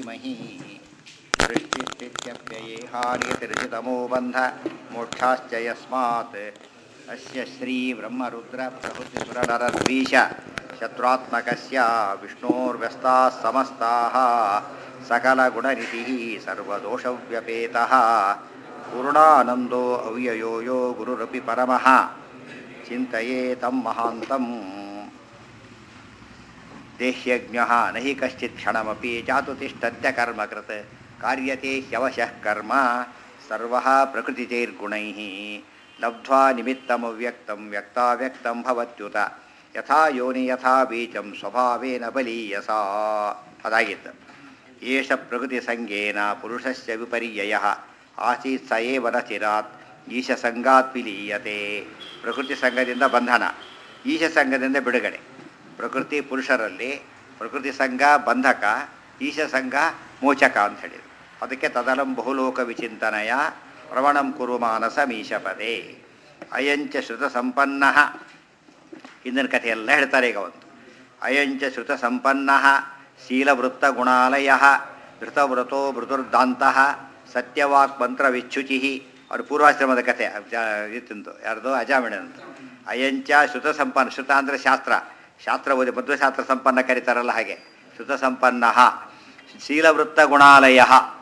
धीमहि सृष्टिस्थित्यप्यये हानितिर्जितमो बन्ध मोक्षाश्च यस्मात् अस्य श्रीब्रह्मरुद्रप्रभृतिसुरनरद्वीष शत्रुत्मकस्य विष्णोर्व्यस्ताः समस्ताः सकलगुणनिधिः सर्वदोषव्यपेतः पूर्णानन्दो अव्ययो यो गुरुरपि परमः चिन्तये तं महान्तम् देह्यज्ञः न हि कश्चित् क्षणमपि जातु तिष्ठत्य कर्मकृत् कार्यते ह्यवशः कर्म सर्वः प्रकृतिचैर्गुणैः लब्ध्वा निमित्तमव्यक्तं व्यक्ताव्यक्तं भवत्युत ಯಥಾ ಯೋನಿ ಯಥಾ ಬೀಜಂ ಸ್ವಭಾವೇನ ಬಲೀಯಸಾ ಅದಾಗಿತ್ತು ಏಷ ಪ್ರಕೃತಿ ಸಂಗೇನ ಪುರುಷಸ್ಯ ವಿಪರ್ಯಯ ಆಸೀತ್ ಸ ಏವ ನ ಚಿರಾತ್ ಈಶ ಸಂಗಾತ್ ವಿಲೀಯತೆ ಪ್ರಕೃತಿ ಸಂಘದಿಂದ ಬಂಧನ ಈಶ ಸಂಘದಿಂದ ಬಿಡುಗಡೆ ಪ್ರಕೃತಿ ಪುರುಷರಲ್ಲಿ ಪ್ರಕೃತಿ ಸಂಘ ಬಂಧಕ ಈಶ ಸಂಘ ಮೋಚಕ ಅಂತ ಹೇಳಿದರು ಅದಕ್ಕೆ ತದಲಂ ಬಹುಲೋಕ ವಿಚಿಂತನಯ ಪ್ರವಣಂ ಕುರು ಮಾನಸ ಮೀಶಪದೇ ಅಯಂಚ ಶ್ರುತ ಸಂಪನ್ನ ಹಿಂದಿನ ಕಥೆ ಎಲ್ಲ ಹೇಳ್ತಾರೆ ಈಗ ಒಂದು ಅಯಂಚ ಶ್ರುತ ಸಂಪನ್ನ ಶೀಲವೃತ್ತ ಗುಣಾಲಯ ಧೃತವ್ರತೋ ಮೃದುರ್ದಾಂತ ಸತ್ಯವಾಕ್ ಮಂತ್ರ ವಿಚ್ಯುಚಿ ಅವ್ರ ಪೂರ್ವಾಶ್ರಮದ ಕಥೆ ಇತ್ತಂತು ಯಾರ್ದು ಅಜಾಮಿಣಂತ ಅಯಂಚ ಶ್ರುತ ಸಂಪನ್ನ ಶ್ರುತ ಅಂದರೆ ಶಾಸ್ತ್ರ ಶಾಸ್ತ್ರ ಓದಿ ಮಧ್ವಶಾಸ್ತ್ರ ಸಂಪನ್ನ ಕರೀತಾರಲ್ಲ ಹಾಗೆ ಶ್ರುತ ಸಂಪನ್ನ ಶೀಲವೃತ್ತ ಗುಣಾಲಯ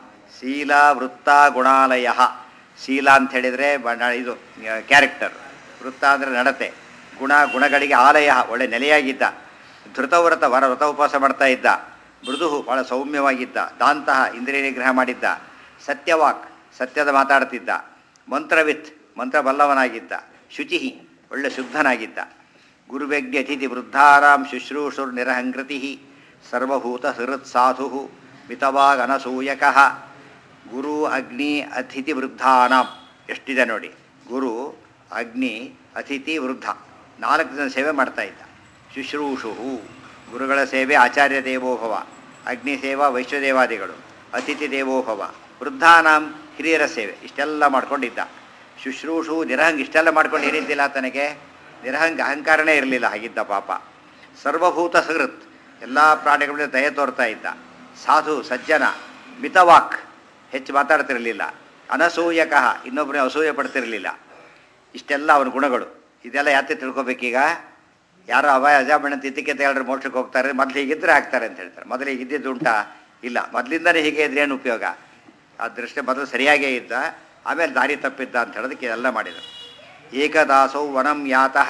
ಶೀಲವೃತ್ತ ಗುಣಾಲಯ ಶೀಲ ಅಂತ ಹೇಳಿದರೆ ಇದು ಕ್ಯಾರೆಕ್ಟರ್ ವೃತ್ತ ಅಂದರೆ ನಡತೆ ಗುಣ ಗುಣಗಳಿಗೆ ಆಲಯ ಒಳ್ಳೆ ನೆಲೆಯಾಗಿದ್ದ ಧೃತವ್ರತ ವರ ವ್ರತ ಉಪವಾಸ ಮಾಡ್ತಾ ಇದ್ದ ಮೃದು ಭಾಳ ಸೌಮ್ಯವಾಗಿದ್ದ ದಾಂತಹ ಇಂದ್ರಿಯ ನಿಗ್ರಹ ಮಾಡಿದ್ದ ಸತ್ಯವಾಕ್ ಸತ್ಯದ ಮಾತಾಡ್ತಿದ್ದ ಮಂತ್ರವಿತ್ ಮಂತ್ರ ಬಲ್ಲವನಾಗಿದ್ದ ಶುಚಿ ಒಳ್ಳೆ ಶುದ್ಧನಾಗಿದ್ದ ಗುರುವ್ಯಜ್ಞ ಅತಿಥಿ ವೃದ್ಧಾರಾಂ ಶುಶ್ರೂಷುರ್ ನಿರಹಂಕೃತಿ ಸರ್ವಭೂತ ಹೃತ್ ಸಾಧು ಮಿತವಾಗನಸೂಯಕ ಗುರು ಅಗ್ನಿ ಅತಿಥಿ ವೃದ್ಧಾನಾಂ ಎಷ್ಟಿದೆ ನೋಡಿ ಗುರು ಅಗ್ನಿ ಅತಿಥಿ ವೃದ್ಧ ನಾಲ್ಕು ಜನ ಸೇವೆ ಮಾಡ್ತಾ ಇದ್ದ ಶುಶ್ರೂಷು ಗುರುಗಳ ಸೇವೆ ಆಚಾರ್ಯ ದೇವೋಭವ ಅಗ್ನಿ ಸೇವಾ ವೈಶ್ವದೇವಾದಿಗಳು ಅತಿಥಿ ದೇವೋಭವ ವೃದ್ಧಾನಾಂ ಹಿರಿಯರ ಸೇವೆ ಇಷ್ಟೆಲ್ಲ ಮಾಡ್ಕೊಂಡಿದ್ದ ಶುಶ್ರೂಷು ನಿರಹಂಗ್ ಇಷ್ಟೆಲ್ಲ ಮಾಡ್ಕೊಂಡು ಏನಿದ್ದಿಲ್ಲ ತನಗೆ ನಿರಹಂಗ ಅಹಂಕಾರನೇ ಇರಲಿಲ್ಲ ಹಾಗಿದ್ದ ಪಾಪ ಸರ್ವಭೂತ ಸಹೃತ್ ಎಲ್ಲ ಪ್ರಾಣಿಗಳ ದಯ ತೋರ್ತಾ ಇದ್ದ ಸಾಧು ಸಜ್ಜನ ಮಿತವಾಕ್ ಹೆಚ್ಚು ಮಾತಾಡ್ತಿರಲಿಲ್ಲ ಅನಸೂಯಕಃ ಇನ್ನೊಬ್ಬರೇ ಅಸೂಯೆ ಪಡ್ತಿರಲಿಲ್ಲ ಇಷ್ಟೆಲ್ಲ ಅವನ ಗುಣಗಳು ಇದೆಲ್ಲ ಯಾತೆ ತಿಳ್ಕೊಬೇಕೀಗ ಯಾರೋ ಅವಾಯ ಅಜಾಮಣ ತಿತ್ತಿಕೆ ಹೇಳಿದ್ರೆ ಮೋಕ್ಷಕ್ಕೆ ಹೋಗ್ತಾರೆ ಮೊದಲು ಹೀಗಿದ್ರೆ ಆಗ್ತಾರೆ ಅಂತ ಹೇಳ್ತಾರೆ ಮೊದಲು ಹೀಗಿದ್ದಿದ್ದು ಉಂಟಾ ಇಲ್ಲ ಮೊದಲಿಂದನೇ ಹೀಗೆ ಇದ್ರೆ ಏನು ಉಪಯೋಗ ಆ ದೃಷ್ಟಿ ಮೊದಲು ಸರಿಯಾಗೇ ಇದ್ದ ಆಮೇಲೆ ದಾರಿ ತಪ್ಪಿದ್ದ ಅಂತ ಹೇಳೋದಕ್ಕೆ ಎಲ್ಲ ಮಾಡಿದರು ಏಕದಾಸೌ ವನಂ ಯಾತಃ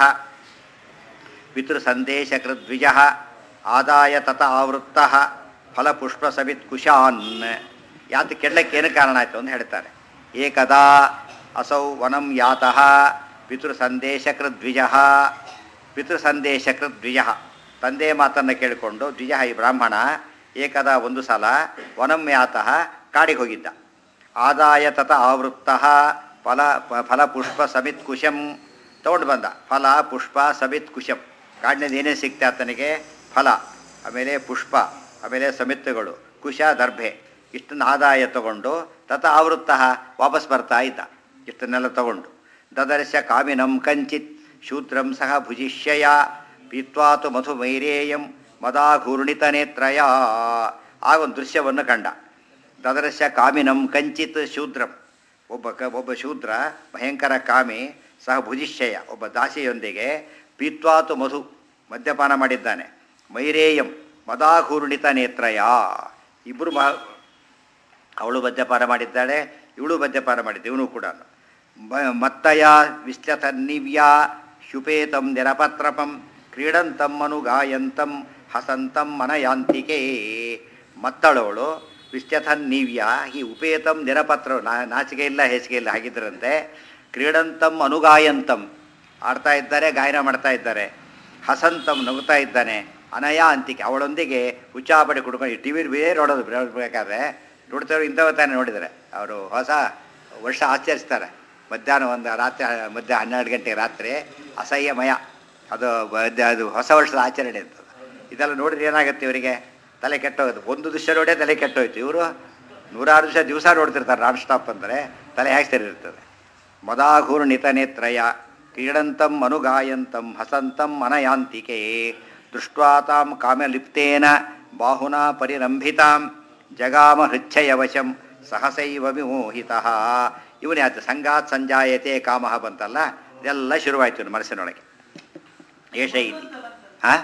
ಪಿತೃ ಸಂದೇಶ ಕೃದ್ವಿಜ ಆದಾಯ ತತ ಆವೃತ್ತ ಫಲಪುಷ್ಪ ಸವಿತ್ ಕುಶಾನ್ ಯಾತ ಕೆಡ್ಲಕ್ಕೆ ಏನು ಕಾರಣ ಆಯಿತು ಅಂತ ಹೇಳ್ತಾರೆ ಏಕದಾ ಅಸೌ ವನಂ ಯಾತಃ ಪಿತೃ ಸಂದೇಶಕೃತ್ ದ್ವಿಜ ಪಿತೃ ಸಂದೇಶಕೃತ್ ದ್ವಿಜ ತಂದೆ ಮಾತನ್ನು ಕೇಳಿಕೊಂಡು ದ್ವಿಜ ಈ ಬ್ರಾಹ್ಮಣ ಏಕದ ಒಂದು ಸಲ ವನಂ ಯಾತಃ ಕಾಡಿಗೆ ಹೋಗಿದ್ದ ಆದಾಯ ತತ ಆವೃತ್ತ ಫಲ ಫಲಪುಷ್ಪ ಸಮಿತ್ ಕುಶಂ ತೊಗೊಂಡು ಬಂದ ಫಲ ಪುಷ್ಪ ಸಮಿತ್ ಕುಶಂ ಕಾಡಿನಿಂದ ಏನೇ ಸಿಗ್ತಾ ಆತನಿಗೆ ಫಲ ಆಮೇಲೆ ಪುಷ್ಪ ಆಮೇಲೆ ಸಮಿತ್ತುಗಳು ಕುಶ ದರ್ಭೆ ಇಷ್ಟನ್ನು ಆದಾಯ ತಗೊಂಡು ತತ ಆವೃತ್ತ ವಾಪಸ್ ಬರ್ತಾ ಇದ್ದ ಇಷ್ಟನ್ನೆಲ್ಲ ತಗೊಂಡು ದದರ್ಶ ಕಾಮಿನಂ ಕಂಚಿತ್ ಶೂದ್ರಂ ಸಹ ಭುಜಿಷ್ಯಯ ಪೀತ್ವಾತು ಮಧುಮೈರೇಯಂ ಮದಾಘೂರ್ಣಿತ ನೇತ್ರಯ ಆಗ ಒಂದು ದೃಶ್ಯವನ್ನು ಕಂಡ ದದರ್ಶ ಕಾಮಿನಂ ಕಂಚಿತ್ ಶೂದ್ರಂ ಒಬ್ಬ ಕ ಒಬ್ಬ ಶೂದ್ರ ಭಯಂಕರ ಕಾಮಿ ಸಹ ಭುಜಿಷ್ಯಯ ಒಬ್ಬ ದಾಸಿಯೊಂದಿಗೆ ಪೀತ್ವಾತು ಮಧು ಮದ್ಯಪಾನ ಮಾಡಿದ್ದಾನೆ ಮೈರೇಯಂ ಮದಾಘೂರ್ಣಿತ ನೇತ್ರಯ ಇಬ್ಬರು ಮಾ ಅವಳು ಮದ್ಯಪಾನ ಮಾಡಿದ್ದಾಳೆ ಇವಳು ಮದ್ಯಪಾನ ಮಾಡಿದ್ದೆ ಇವನು ಕೂಡ ಮತ್ತಯ ವಿಶ್ಲತನ್ನಿವ್ಯ ಶುಪೇತಂ ನಿರಪತ್ರಪಂ ಕ್ರೀಡಂತಂ ಅನುಗಾಯಂತಂ ಹಸಂತಂ ಮನಯಾಂತಿಕೆ ಮತ್ತಳವಳು ವಿಶ್ಲತನ್ನಿವ್ಯ ಈ ಉಪೇತಂ ನಿರಪತ್ರ ನಾಚಿಕೆ ಇಲ್ಲ ಹೇಸಿಗೆ ಇಲ್ಲ ಹಾಗಿದ್ರಂತೆ ಕ್ರೀಡಂತಂ ಅನುಗಾಯಂತಂ ಆಡ್ತಾ ಇದ್ದಾರೆ ಗಾಯನ ಮಾಡ್ತಾ ಇದ್ದಾರೆ ಹಸಂತಂ ನಗುತ್ತಾ ಇದ್ದಾನೆ ಅನಯ ಅಂತಿಕೆ ಅವಳೊಂದಿಗೆ ಉಚ್ಚಾಪಡಿ ಕುಡ್ಕೊಂಡು ಟಿ ವಿ ಬೇರೆ ನೋಡೋದು ಬೇಕಾದ್ರೆ ನೋಡ್ತೇವೆ ಇಂಥವ ತಾನೇ ನೋಡಿದ್ದಾರೆ ಅವರು ಹೊಸ ವರ್ಷ ಆಚರಿಸ್ತಾರೆ ಮಧ್ಯಾಹ್ನ ಒಂದು ರಾತ್ರಿ ಮಧ್ಯಾಹ್ನ ಹನ್ನೆರಡು ಗಂಟೆಗೆ ರಾತ್ರಿ ಅಸಹ್ಯಮಯ ಅದು ಅದು ಹೊಸ ವರ್ಷದ ಆಚರಣೆ ಅಂತದ್ದು ಇದೆಲ್ಲ ನೋಡಿದ್ರೆ ಏನಾಗುತ್ತೆ ಇವರಿಗೆ ತಲೆ ಕೆಟ್ಟೋಗುತ್ತೆ ಒಂದು ದೃಶ್ಯ ನೋಡೇ ತಲೆ ಕೆಟ್ಟೋಯ್ತು ಇವರು ನೂರಾರು ದಿವಸ ದಿವಸ ನೋಡ್ತಿರ್ತಾರೆ ನಾನ್ ಸ್ಟಾಪ್ ಅಂದರೆ ತಲೆ ಹೇಗೆ ಸರಿ ಇರ್ತದೆ ಮದಾಘೂರ್ಣಿತ ನೇತ್ರಯ ಕ್ರೀಡಂತಂ ಅನುಗಾಯಂತಂ ಹಸಂತಂ ಅನಯಾಂತಿಕೆ ದೃಷ್ಟ್ವಾ ತಾಂ ಕಾಮ್ಯಲಿಪ್ತೇನ ಬಾಹುನಾ ಪರಿರಂಭಿತಾಂ ಜಗಾಮ ಹೃಚ್ಛಯವಶಂ ಸಹಸೈವ ವಿಮೋಹಿತ ಇವನೇ ಆಯ್ತು ಸಂಗಾತ್ ಸಂಜಾಯತೆ ಕಾಮಃ ಬಂತಲ್ಲ ಇದೆಲ್ಲ ಶುರುವಾಯಿತು ಇವ್ನ ಮನಸ್ಸಿನೊಳಗೆ ಏಷ ಇತಿ ಹಾಂ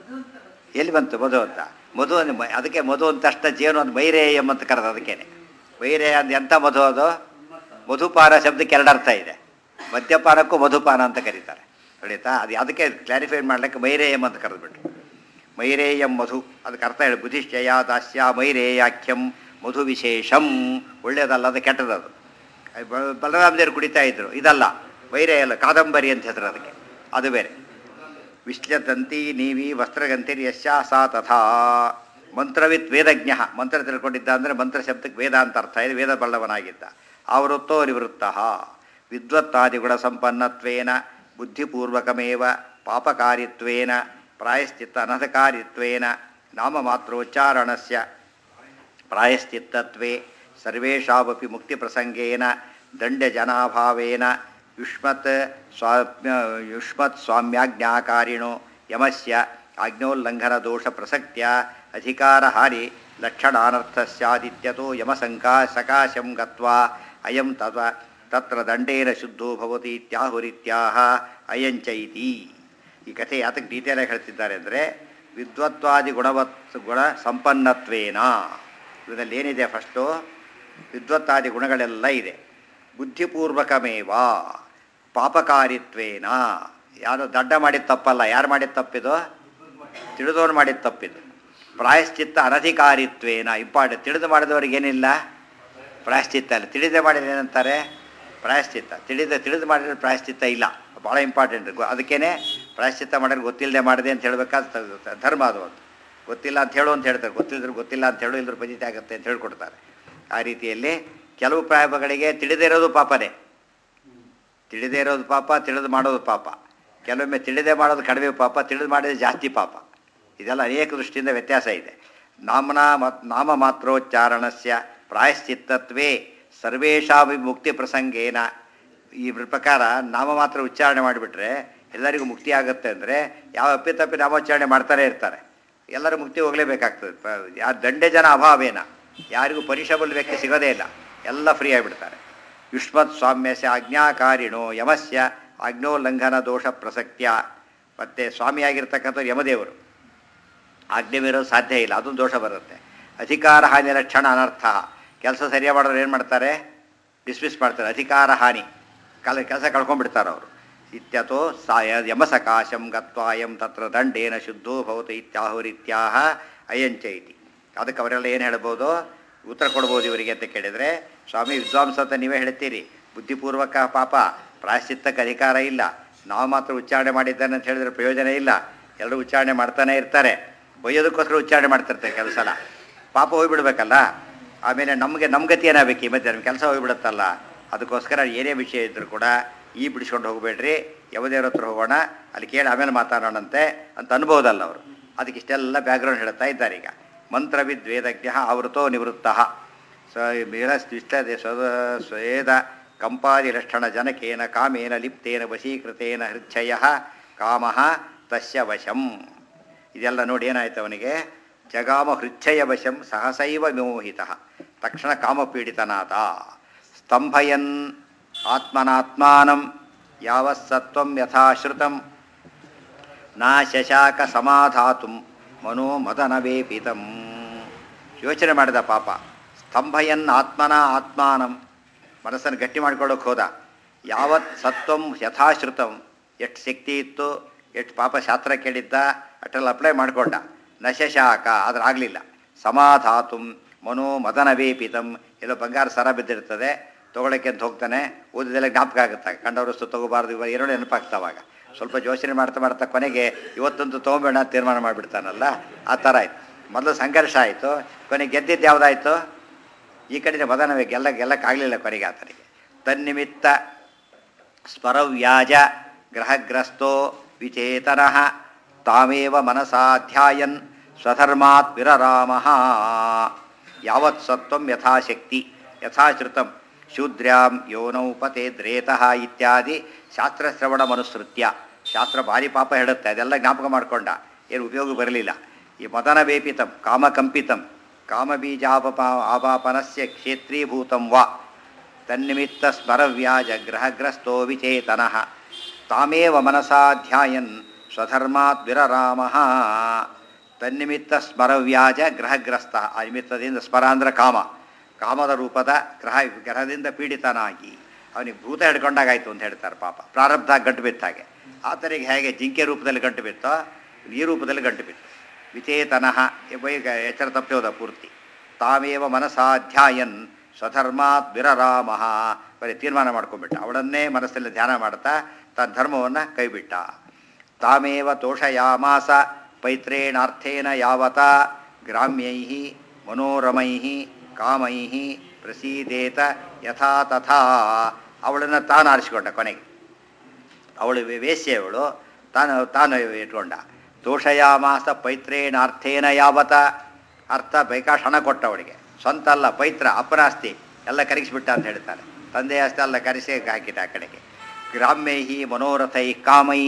ಎಲ್ಲಿ ಬಂತು ಮಧು ಅಂತ ಮಧು ಅಂದ್ರೆ ಮ- ಅದಕ್ಕೆ ಮಧು ಅಂತ ಅಷ್ಟ ಜೇನು ಒಂದು ವೈರೇಯಂ ಅಂತ ಕರೆದು ಅದಕ್ಕೇನೆ ವೈರೇಯ ಅಂದ್ರೆ ಎಂಥ ಮಧು ಅದು ಮಧುಪಾನ ಶಬ್ದಕ್ಕೆ ಎರಡು ಅರ್ಥ ಇದೆ ಮದ್ಯಪಾನಕ್ಕೂ ಮಧುಪಾನ ಅಂತ ಕರೀತಾರೆ ತಿಳಿತಾ ಅದು ಅದಕ್ಕೆ ಕ್ಲಾರಿಫೈ ಮಾಡ್ಲಿಕ್ಕೆ ಮೈರೇಯಂ ಅಂತ ಕರೆದ್ಬಿಟ್ರು ಮೈರೇಯಂ ಮಧು ಅದಕ್ಕೆ ಅರ್ಥ ಹೇಳಿ ಬುಧಿಶ್ಚಯ ದಾಸ್ಯ ಮೈರೇಯಾಖ್ಯಂ ಮಧು ವಿಶೇಷಂ ಒಳ್ಳೇದಲ್ಲ ಅದು ಕೆಟ್ಟದದು ಬ- ಬಲರಾಮದೇವರು ಕುಡಿತಾ ಇದ್ರು ಇದಲ್ಲ ವೈರೇಯ ಅಲ್ಲ ಕಾದಂಬರಿ ಅಂತ ಹೆಸರು ಅದಕ್ಕೆ ಅದು ಬೇರೆ ವಿಶ್ಲದಂತಿ ನೀವಿ ವಸ್ತ್ರಗಂತಿರ್ ಯಶ್ಯಾ ಸಾ ತಥಾ ಮಂತ್ರವಿತ್ ವೇದಜ್ಞ ಮಂತ್ರ ತಿಳ್ಕೊಂಡಿದ್ದ ಅಂದರೆ ಮಂತ್ರ ಶಬ್ದಕ್ಕೆ ವೇದ ಅಂತ ಅರ್ಥ ಇದೆ ವೇದ ಬಲ್ಲವನಾಗಿದ್ದ ಆವೃತ್ತೋ ನಿವೃತ್ತ ವಿದ್ವತ್ತಾದಿಗುಣ ಸಂಪನ್ನತ್ವೇನ ಬುದ್ಧಿಪೂರ್ವಕಮೇವ ಪಾಪಕಾರಿತ್ವೇನ ಪ್ರಾಯಶ್ಚಿತ್ತ ಅನಧಕಾರಿತ್ವೇನ ನಾಮಮಾತ್ರೋಚ್ಚಾರಣಸ್ಯ ಪ್ರಾಯಶ್ಚಿತ್ತತ್ವೇ ಸರ್ವೇಷಾವಪಿ ಮುಕ್ತಿಪ್ರಸಂಗೇನ ದಂಡ್ಯಜನಾಭಾವೇನ ಯುಷ್ಮತ್ ಸ್ವಾಮ್ಯ ಯುಷ್ಮತ್ ಸ್ವಾಮ್ಯಾಜ್ಞಾಕಾರಿಣೋ ಯಮಸ್ಯ ಆಜ್ಞೋಲ್ಲಂಘನ ದೋಷ ಪ್ರಸಕ್ತ್ಯ ಅಧಿಕಾರಹಾರಿ ಲಕ್ಷಣಾನರ್ಥ ಸ್ಯಾದಿತ್ಯತೋ ಯಮಸಂಕಾ ಸಕಾಶಂ ಗತ್ವಾ ಅಯಂ ತವ ತತ್ರ ದಂಡೇನ ಶುದ್ಧೋ ಭವತಿ ಇತ್ಯಾಹುರಿತ್ಯಾಹ ಅಯಂಚ ಇತಿ ಈ ಕಥೆ ಯಾತಕ್ಕೆ ಡೀಟೇಲಾಗಿ ಹೇಳ್ತಿದ್ದಾರೆ ಅಂದರೆ ವಿದ್ವತ್ವಾದಿ ಗುಣವತ್ ಗುಣ ಸಂಪನ್ನತ್ವೇನ ಇದರಲ್ಲಿ ಏನಿದೆ ಫಸ್ಟು ವಿದ್ವತ್ತಾದಿ ಗುಣಗಳೆಲ್ಲ ಇದೆ ಬುದ್ಧಿಪೂರ್ವಕಮೇವ ಪಾಪಕಾರಿತ್ವೇನ ಯಾರು ದಡ್ಡ ಮಾಡಿದ ತಪ್ಪಲ್ಲ ಯಾರು ಮಾಡಿದ ತಪ್ಪಿದು ತಿಳಿದವನು ಮಾಡಿದ ತಪ್ಪಿದು ಪ್ರಾಯಶ್ಚಿತ್ತ ಅನಧಿಕಾರಿತ್ವೇನ ಇಂಪಾರ್ಟೆಂಟ್ ತಿಳಿದು ಮಾಡಿದವ್ರಿಗೆ ಏನಿಲ್ಲ ಪ್ರಾಯಶ್ಚಿತ್ತ ಇಲ್ಲ ತಿಳಿದೇ ಮಾಡಿದ್ರೆ ಏನಂತಾರೆ ಪ್ರಾಯಶ್ಚಿತ್ತ ತಿಳಿದ ತಿಳಿದು ಮಾಡಿದ್ರೆ ಪ್ರಾಯಶ್ಚಿತ್ತ ಇಲ್ಲ ಭಾಳ ಇಂಪಾರ್ಟೆಂಟ್ ಅದಕ್ಕೇನೆ ಪ್ರಾಯಶ್ಚಿತ್ತ ಮಾಡಿದ್ರೆ ಗೊತ್ತಿಲ್ಲದೆ ಮಾಡಿದೆ ಅಂತ ಹೇಳಬೇಕಾದ ಧರ್ಮ ಅದು ಒಂದು ಗೊತ್ತಿಲ್ಲ ಅಂತ ಹೇಳು ಅಂತ ಹೇಳ್ತಾರೆ ಗೊತ್ತಿಲ್ಲದ್ರೆ ಗೊತ್ತಿಲ್ಲ ಅಂತ ಹೇಳು ಇಲ್ಲದ್ರ ಪಜಿತೆ ಆಗುತ್ತೆ ಅಂತ ಹೇಳ್ಕೊಡ್ತಾರೆ ಆ ರೀತಿಯಲ್ಲಿ ಕೆಲವು ಪ್ರಾಯಗಳಿಗೆ ತಿಳಿದೇ ಇರೋದು ಪಾಪನೇ ತಿಳಿದೇ ಇರೋದು ಪಾಪ ತಿಳಿದು ಮಾಡೋದು ಪಾಪ ಕೆಲವೊಮ್ಮೆ ತಿಳಿದೇ ಮಾಡೋದು ಕಡಿಮೆ ಪಾಪ ತಿಳಿದು ಮಾಡಿದ್ರೆ ಜಾಸ್ತಿ ಪಾಪ ಇದೆಲ್ಲ ಅನೇಕ ದೃಷ್ಟಿಯಿಂದ ವ್ಯತ್ಯಾಸ ಇದೆ ನಾಮನ ಮತ್ ನಾಮ ಮಾತ್ರೋಚ್ಚಾರಣಸ್ಯ ಪ್ರಾಯಶ್ಚಿತ್ತತ್ವೇ ಸರ್ವೇಷಾಮಿ ಮುಕ್ತಿ ಪ್ರಸಂಗೇನ ಈ ಪ್ರಕಾರ ನಾಮ ಮಾತ್ರ ಉಚ್ಚಾರಣೆ ಮಾಡಿಬಿಟ್ರೆ ಎಲ್ಲರಿಗೂ ಮುಕ್ತಿ ಆಗುತ್ತೆ ಅಂದರೆ ಯಾವ ಅಪ್ಪಿತಪ್ಪಿ ನಾಮೋಚ್ಚಾರಣೆ ಮಾಡ್ತಾನೆ ಇರ್ತಾರೆ ಎಲ್ಲರೂ ಮುಕ್ತಿ ಹೋಗಲೇಬೇಕಾಗ್ತದೆ ಪ- ಯಾ ದಂಡೆ ಜನ ಅಭಾವೇನ ಯಾರಿಗೂ ಪರಿಷಬಲ್ ವ್ಯಕ್ತಿ ಸಿಗೋದೇ ಇಲ್ಲ ಎಲ್ಲ ಫ್ರೀ ಆಗಿಬಿಡ್ತಾರೆ ಯುಷ್ಮತ್ ಸ್ವಾಮ್ಯಸ್ಯ ಆಜ್ಞಾಕಾರಿಣೋ ಯಮಸ್ಯ ಆಜ್ಞೋಲ್ಲಂಘನ ದೋಷ ಪ್ರಸಕ್ತ್ಯ ಮತ್ತು ಸ್ವಾಮಿಯಾಗಿರ್ತಕ್ಕಂಥವ್ರು ಯಮದೇವರು ಆಜ್ಞೆ ಮೀರೋದು ಸಾಧ್ಯ ಇಲ್ಲ ಅದೊಂದು ದೋಷ ಬರುತ್ತೆ ಅಧಿಕಾರ ಹಾನಿ ಲಕ್ಷಣ ಅನರ್ಥ ಕೆಲಸ ಸರಿಯಾಗಿ ಮಾಡೋರು ಏನು ಮಾಡ್ತಾರೆ ಡಿಸ್ಮಿಸ್ ಮಾಡ್ತಾರೆ ಅಧಿಕಾರ ಹಾನಿ ಕಾಲ ಕೆಲಸ ಕಳ್ಕೊಂಡ್ಬಿಡ್ತಾರೆ ಅವರು ಇತ್ಯತೋ ಸಾಯ ಯಮಸಕಾಶಂ ಗತ್ವಾಯಂ ತತ್ರ ದಂಡೇನ ಶುದ್ಧೋ ಭವತು ಇತ್ಯಾಹುರಿತ್ಯಾಹ ಅಯಂಚ ಇತಿ ಅದಕ್ಕೆ ಅವರೆಲ್ಲ ಏನು ಹೇಳ್ಬೋದು ಉತ್ತರ ಕೊಡ್ಬೋದು ಇವರಿಗೆ ಅಂತ ಕೇಳಿದರೆ ಸ್ವಾಮಿ ವಿದ್ವಾಂಸ ಅಂತ ನೀವೇ ಹೇಳ್ತೀರಿ ಬುದ್ಧಿಪೂರ್ವಕ ಪಾಪ ಪ್ರಾಯಶ್ಚಿತ್ತಕ್ಕೆ ಅಧಿಕಾರ ಇಲ್ಲ ನಾವು ಮಾತ್ರ ಉಚ್ಚಾರಣೆ ಮಾಡಿದ್ದಾನೆ ಅಂತ ಹೇಳಿದ್ರೆ ಪ್ರಯೋಜನ ಇಲ್ಲ ಎಲ್ಲರೂ ಉಚ್ಚಾರಣೆ ಮಾಡ್ತಾನೆ ಇರ್ತಾರೆ ಬೈಯೋದಕ್ಕೋಸ್ಕರ ಉಚ್ಚಾರಣೆ ಮಾಡ್ತಿರ್ತಾರೆ ಕೆಲವು ಸಲ ಪಾಪ ಹೋಗ್ಬಿಡ್ಬೇಕಲ್ಲ ಆಮೇಲೆ ನಮಗೆ ನಮ್ಮ ಗತಿ ಏನಾಗಬೇಕು ಈ ಮಧ್ಯೆ ನಮ್ಮ ಕೆಲಸ ಹೋಗ್ಬಿಡುತ್ತಲ್ಲ ಅದಕ್ಕೋಸ್ಕರ ಏನೇ ವಿಷಯ ಇದ್ದರೂ ಕೂಡ ಈ ಬಿಡಿಸ್ಕೊಂಡು ಹೋಗಬೇಡ್ರಿ ಯಾವುದೇವ್ರ ಹತ್ರ ಹೋಗೋಣ ಅಲ್ಲಿ ಕೇಳಿ ಆಮೇಲೆ ಮಾತಾಡೋಣಂತೆ ಅಂತ ಅನ್ಬೋದಲ್ಲ ಅವರು ಅದಕ್ಕೆ ಇಷ್ಟೆಲ್ಲ ಬ್ಯಾಕ್ಗ್ರೌಂಡ್ ಹೇಳ್ತಾ ಇದ್ದಾರೆ ಈಗ ಮಂತ್ರವಿದ್ವೇದಜ್ಞ ಆವೃತೋ ನಿವೃತ್ತ ಸ ವಿಷ್ಟದೆ ಸ್ವದ ಸ್ವೇದ ಕಂಪಾದಿ ಲಕ್ಷಣ ಜನಕೇನ ಕಾಮೇನ ಲಿಪ್ತೇನ ವಶೀಕೃತೇನ ಹೃಚ್ಛಯ ಕಾಮ ತಸ್ಯ ವಶಂ ಇದೆಲ್ಲ ನೋಡಿ ಏನಾಯ್ತು ಅವನಿಗೆ ಜಗಾಮ ಹೃಚ್ಛಯ ವಶಂ ಸಹಸೈವ ವಿಮೋಹಿತ ತಕ್ಷಣ ಕಾಮಪೀಡಿತನಾದ ಸ್ತಂಭಯನ್ ಆತ್ಮನಾತ್ಮಾನಂ ಯಾವತ್ಸತ್ವಂ ಯಥಾಶ್ರುತಂ ನಾ ಶಶಾಕ ಸಮಾಧಾತು ಮನೋ ಮದನವೇಪಿತಂ ಯೋಚನೆ ಮಾಡಿದ ಪಾಪ ಸ್ತಂಭಯನ್ ಆತ್ಮನ ಆತ್ಮಾನಂ ಮನಸ್ಸನ್ನು ಗಟ್ಟಿ ಮಾಡ್ಕೊಳ್ಳೋಕೆ ಹೋದ ಯಾವತ್ ಸತ್ವಂ ಯಥಾಶ್ರುತಂ ಎಷ್ಟು ಶಕ್ತಿ ಇತ್ತು ಎಷ್ಟು ಪಾಪ ಶಾಸ್ತ್ರ ಕೇಳಿದ್ದ ಅಷ್ಟೆಲ್ಲ ಅಪ್ಲೈ ಮಾಡಿಕೊಂಡ ನಶಶಾಕ ಆದ್ರೆ ಆಗಲಿಲ್ಲ ಸಮಾಧಾತು ಮನೋ ಮದನವೇಪಿತಂ ಎಲ್ಲೋ ಬಂಗಾರ ಸರ ಬಿದ್ದಿರ್ತದೆ ತೊಗೊಳಕ್ಕೆ ಅಂತ ಹೋಗ್ತಾನೆ ಓದಿದೆಲ್ಲ ಜ್ಞಾಪಕ ಆಗುತ್ತೆ ಕಂಡವರಸ್ತು ತೊಗೋಬಾರ್ದು ಇವಾಗ ಎರಡು ನೆನಪಾಗ್ತಾವಾಗ ಸ್ವಲ್ಪ ಯೋಚನೆ ಮಾಡ್ತಾ ಮಾಡ್ತಾ ಕೊನೆಗೆ ಇವತ್ತಂತೂ ತೊಗೊಂಬೇಡ ಅಂತ ತೀರ್ಮಾನ ಮಾಡಿಬಿಡ್ತಾನಲ್ಲ ಆ ಥರ ಆಯ್ತು ಮೊದಲು ಸಂಘರ್ಷ ಆಯಿತು ಕೊನೆಗೆ ಗೆದ್ದಿದ್ದು ಯಾವುದಾಯ್ತು ಈ ಕಡೆ ಮದನವೇ ಗೆಲ್ಲ ಗೆಲ್ಲಕ್ಕಾಗಲಿಲ್ಲ ಕೊನೆಗೆ ಆತನಿಗೆ ತನ್ನಿಮಿತ್ತ ಸ್ಮರವ್ಯಾಜ ಗ್ರಹಗ್ರಸ್ತೋ ವಿಚೇತನಃ ತಾಮೇವ ಮನಸಾಧ್ಯಾಯನ್ ಸ್ವಧರ್ಮಾತ್ ವಿರರಾಮ ಯಾವತ್ ಸತ್ವಂ ಯಥಾಶಕ್ತಿ ಯಥಾಶ್ರುತಂ ಶೂದ್ರ್ಯಾಂ ಯೋನೌ ಪತೇದ್ರೇತಃ ಇತ್ಯಾದಿ ಶಾಸ್ತ್ರಶ್ರವಣ ಮನುಸೃತ್ಯ ಶಾಸ್ತ್ರ ಭಾರಿ ಪಾಪ ಹೇಳುತ್ತೆ ಅದೆಲ್ಲ ಜ್ಞಾಪಕ ಮಾಡಿಕೊಂಡ ಏನು ಉಪಯೋಗ ಬರಲಿಲ್ಲ ಈ ಮದನ ವೇಪಿತಂ ಕಾಮಕಂಪಿತಂ ಕಾಮಬೀಜಾಪಪ ಆಪಾಪನಸ್ಯ ಕ್ಷೇತ್ರೀಭೂತಂ ವಾ ತನ್ನಿಮಿತ್ತ ಸ್ಮರವ್ಯಾಜ ಗ್ರಹಗ್ರಸ್ತೋ ವಿಚೇತನಃ ತಾಮೇವ ಮನಸಾ ಧ್ಯಾಯನ್ ಸ್ವಧರ್ಮಾತ್ ವಿರರಾಮಃ ತನ್ನಿಮಿತ್ತ ಸ್ಮರವ್ಯಾಜ ಗ್ರಹಗ್ರಸ್ತ ಆ ನಿಮಿತ್ತದಿಂದ ಸ್ಮರ ಅಂದ್ರೆ ಕಾಮ ಕಾಮದ ರೂಪದ ಗ್ರಹ ಗ್ರಹದಿಂದ ಪೀಡಿತನಾಗಿ ಅವನಿಗೆ ಭೂತ ಹಿಡ್ಕೊಂಡಾಗಾಯ್ತು ಅಂತ ಹೇಳ್ತಾರೆ ಪಾಪ ಪ್ರಾರಬ್ಧ ಗಂಟು ಬಿತ್ತ ಹಾಗೆ ಆತನಿಗೆ ಹೇಗೆ ಜಿಂಕೆ ರೂಪದಲ್ಲಿ ಗಂಟು ಬಿತ್ತೋ ಈ ರೂಪದಲ್ಲಿ ಗಂಟು ಬಿತ್ತು ವಿಚೇತನಃ ಈಗ ಎಚ್ಚರ ತಪ್ಪೋದ ಪೂರ್ತಿ ತಾಮೇವ ಮನಸಾಧ್ಯಾಯನ್ ಸ್ವಧರ್ಮಾತ್ ವಿರರಾಮಃ ಬರೀ ತೀರ್ಮಾನ ಮಾಡ್ಕೊಂಡ್ಬಿಟ್ಟ ಅವಳನ್ನೇ ಮನಸ್ಸಲ್ಲಿ ಧ್ಯಾನ ಮಾಡ್ತಾ ತನ್ನ ಧರ್ಮವನ್ನು ಕೈಬಿಟ್ಟ ತಾಮೇವ ತೋಷಯಾಮಾಸ ಪೈತ್ರೇಣಾರ್ಥೇನ ಯಾವತ ಗ್ರಾಮ್ಯೈ ಮನೋರಮೈ ಕಾಮೈ ಪ್ರಸೀದೇತ ಯಥಾ ತಥಾ ಅವಳನ್ನು ತಾನು ಆರಿಸಿಕೊಂಡ ಕೊನೆಗೆ ಅವಳು ವೇಶ್ಯೆ ಅವಳು ತಾನು ತಾನು ಇಟ್ಕೊಂಡ ತೋಷಯಾಮಾಸ ಪೈತ್ರೇಣಾರ್ಥೇನ ಯಾವತ ಅರ್ಥ ಬೇಕಾಷ್ಟು ಹಣ ಕೊಟ್ಟ ಅವಳಿಗೆ ಸ್ವಂತ ಅಲ್ಲ ಪೈತ್ರ ಅಪ್ಪನ ಆಸ್ತಿ ಎಲ್ಲ ಕರಗಿಸ್ಬಿಟ್ಟ ಅಂತ ಹೇಳ್ತಾರೆ ತಂದೆ ಆಸ್ತಿ ಎಲ್ಲ ಕರೆಸಿ ಹಾಕಿಟ್ಟ ಆ ಕಡೆಗೆ ಗ್ರಾಮ್ಯೈ ಮನೋರಥೈ ಕಾಮೈ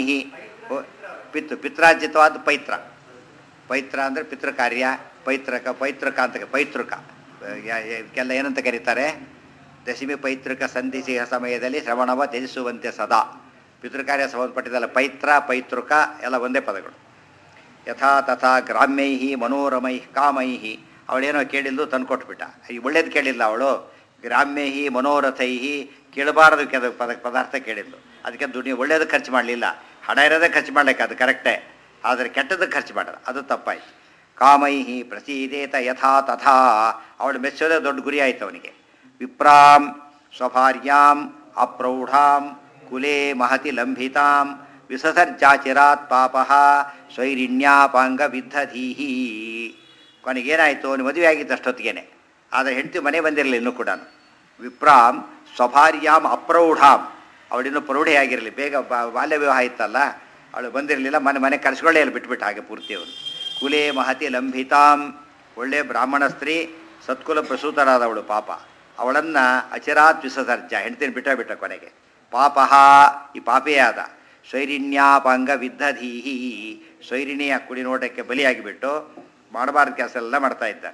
ಪಿತೃ ಪಿತ್ರಾರ್ಜಿತವಾದ ಪೈತ್ರ ಪೈತ್ರ ಅಂದರೆ ಪಿತೃಕಾರ್ಯ ಪೈತ್ರಕ ಪೈತೃಕ ಅಂತ ಪೈತೃಕ ಯಾ- ಇದಕ್ಕೆಲ್ಲ ಏನಂತ ಕರೀತಾರೆ ದಶಮಿ ಪೈತೃಕ ಸಂಧಿಸಿ ಸಮಯದಲ್ಲಿ ಶ್ರವಣವ ತ್ಯಜಿಸುವಂತೆ ಸದಾ ಪಿತೃಕಾರ್ಯ ಸಂಬಂಧಪಟ್ಟಿದ್ದಲ್ಲ ಪೈತ್ರ ಪೈತೃಕ ಎಲ್ಲ ಒಂದೇ ಪದಗಳು ಯಥಾ ತಥಾ ಗ್ರಾಮ್ಯೈ ಮನೋರಮೈ ಕಾಮೈ ಅವಳೇನೋ ಕೇಳಿದ್ದು ತಂದ್ಕೊಟ್ಬಿಟ್ಟ ಈ ಒಳ್ಳೇದು ಕೇಳಿಲ್ಲ ಅವಳು ಗ್ರಾಮ್ಯೈ ಮನೋರಥೈ ಕೇಳಬಾರದು ಕೆದ ಪದ ಪದಾರ್ಥ ಕೇಳಿದ್ದು ಅದಕ್ಕೆ ದುಡ್ಡು ಒಳ್ಳೇದು ಖರ್ಚು ಮಾಡಲಿಲ್ಲ ಹಣ ಇರೋದೇ ಖರ್ಚು ಮಾಡ್ಲಿಕ್ಕೆ ಅದು ಕರೆಕ್ಟೇ ಆದರೆ ಕೆಟ್ಟದಕ್ಕೆ ಖರ್ಚು ಮಾಡೋದು ಅದು ತಪ್ಪಾಯ್ತು ಕಾಮೈ ಪ್ರಸೀದೇತ ಯಥಾ ತಥಾ ಅವಳು ಮೆಚ್ಚೋದೇ ದೊಡ್ಡ ಗುರಿ ಆಯ್ತು ಅವನಿಗೆ ವಿಪ್ರಾಂ ಸ್ವಭಾರ್ಯಾಂ ಅಪ್ರೌಢಾಂ ಕುಲೇ ಮಹತಿ ಲಂಭಿತಾಂ ವಿಸಸರ್ಜಾಚಿರಾತ್ ಪಾಪ ಸ್ವೈರಿಣ್ಯಾಪಾಂಗ ವಿದ್ಧಧೀಹಿ ಕೊನೆಗೇನಾಯಿತು ಅವನು ಮದುವೆ ಆಗಿತ್ತು ಅಷ್ಟೊತ್ತಿಗೇನೆ ಆದರೆ ಹೆಂಡತಿ ಮನೆ ಬಂದಿರಲಿಲ್ಲ ಇನ್ನೂ ಕೂಡ ವಿಪ್ರಾಂ ಸ್ವಭಾರ್ಯಾಂ ಅಪ್ರೌಢಾಂ ಅವಳಿನ್ನೂ ಪ್ರೌಢೆ ಆಗಿರಲಿ ಬೇಗ ಬಾ- ಬಾಲ್ಯ ವಿವಾಹ ಇತ್ತಲ್ಲ ಅವಳು ಬಂದಿರಲಿಲ್ಲ ಮನೆ ಮನೆ ಕರೆಸ್ಕೊಳ್ಳೇ ಇಲ್ಲ ಬಿಟ್ಬಿಟ್ಟು ಹಾಗೆ ಪೂರ್ತಿ ಅವನು ಕುಲೇ ಮಹತಿ ಲಂಭಿತಾಂ ಒಳ್ಳೆ ಬ್ರಾಹ್ಮಣ ಸ್ತ್ರೀ ಸತ್ಕುಲ ಪ್ರಸೂತರಾದವಳು ಪಾಪ ಅವಳನ್ನು ಅಚಿರಾತ್ ವಿಸರ್ಜ ಹೆಂಡ್ತಿನ ಬಿಟ್ಟ ಬಿಟ್ಟ ಕೊನೆಗೆ ಪಾಪಃ ಈ ಪಾಪೇ ಆದ ಸ್ವೈರಿಣ್ಯಾಪಾಂಗ ವಿದ್ಧಧೀಹಿ ಸ್ವೈರಿಣಿಯ ಕುಡಿ ನೋಟಕ್ಕೆ ಬಲಿಯಾಗಿಬಿಟ್ಟು ಮಾಡಬಾರ್ದು ಕೆಲಸ ಎಲ್ಲ ಮಾಡ್ತಾ ಇದ್ದಾನೆ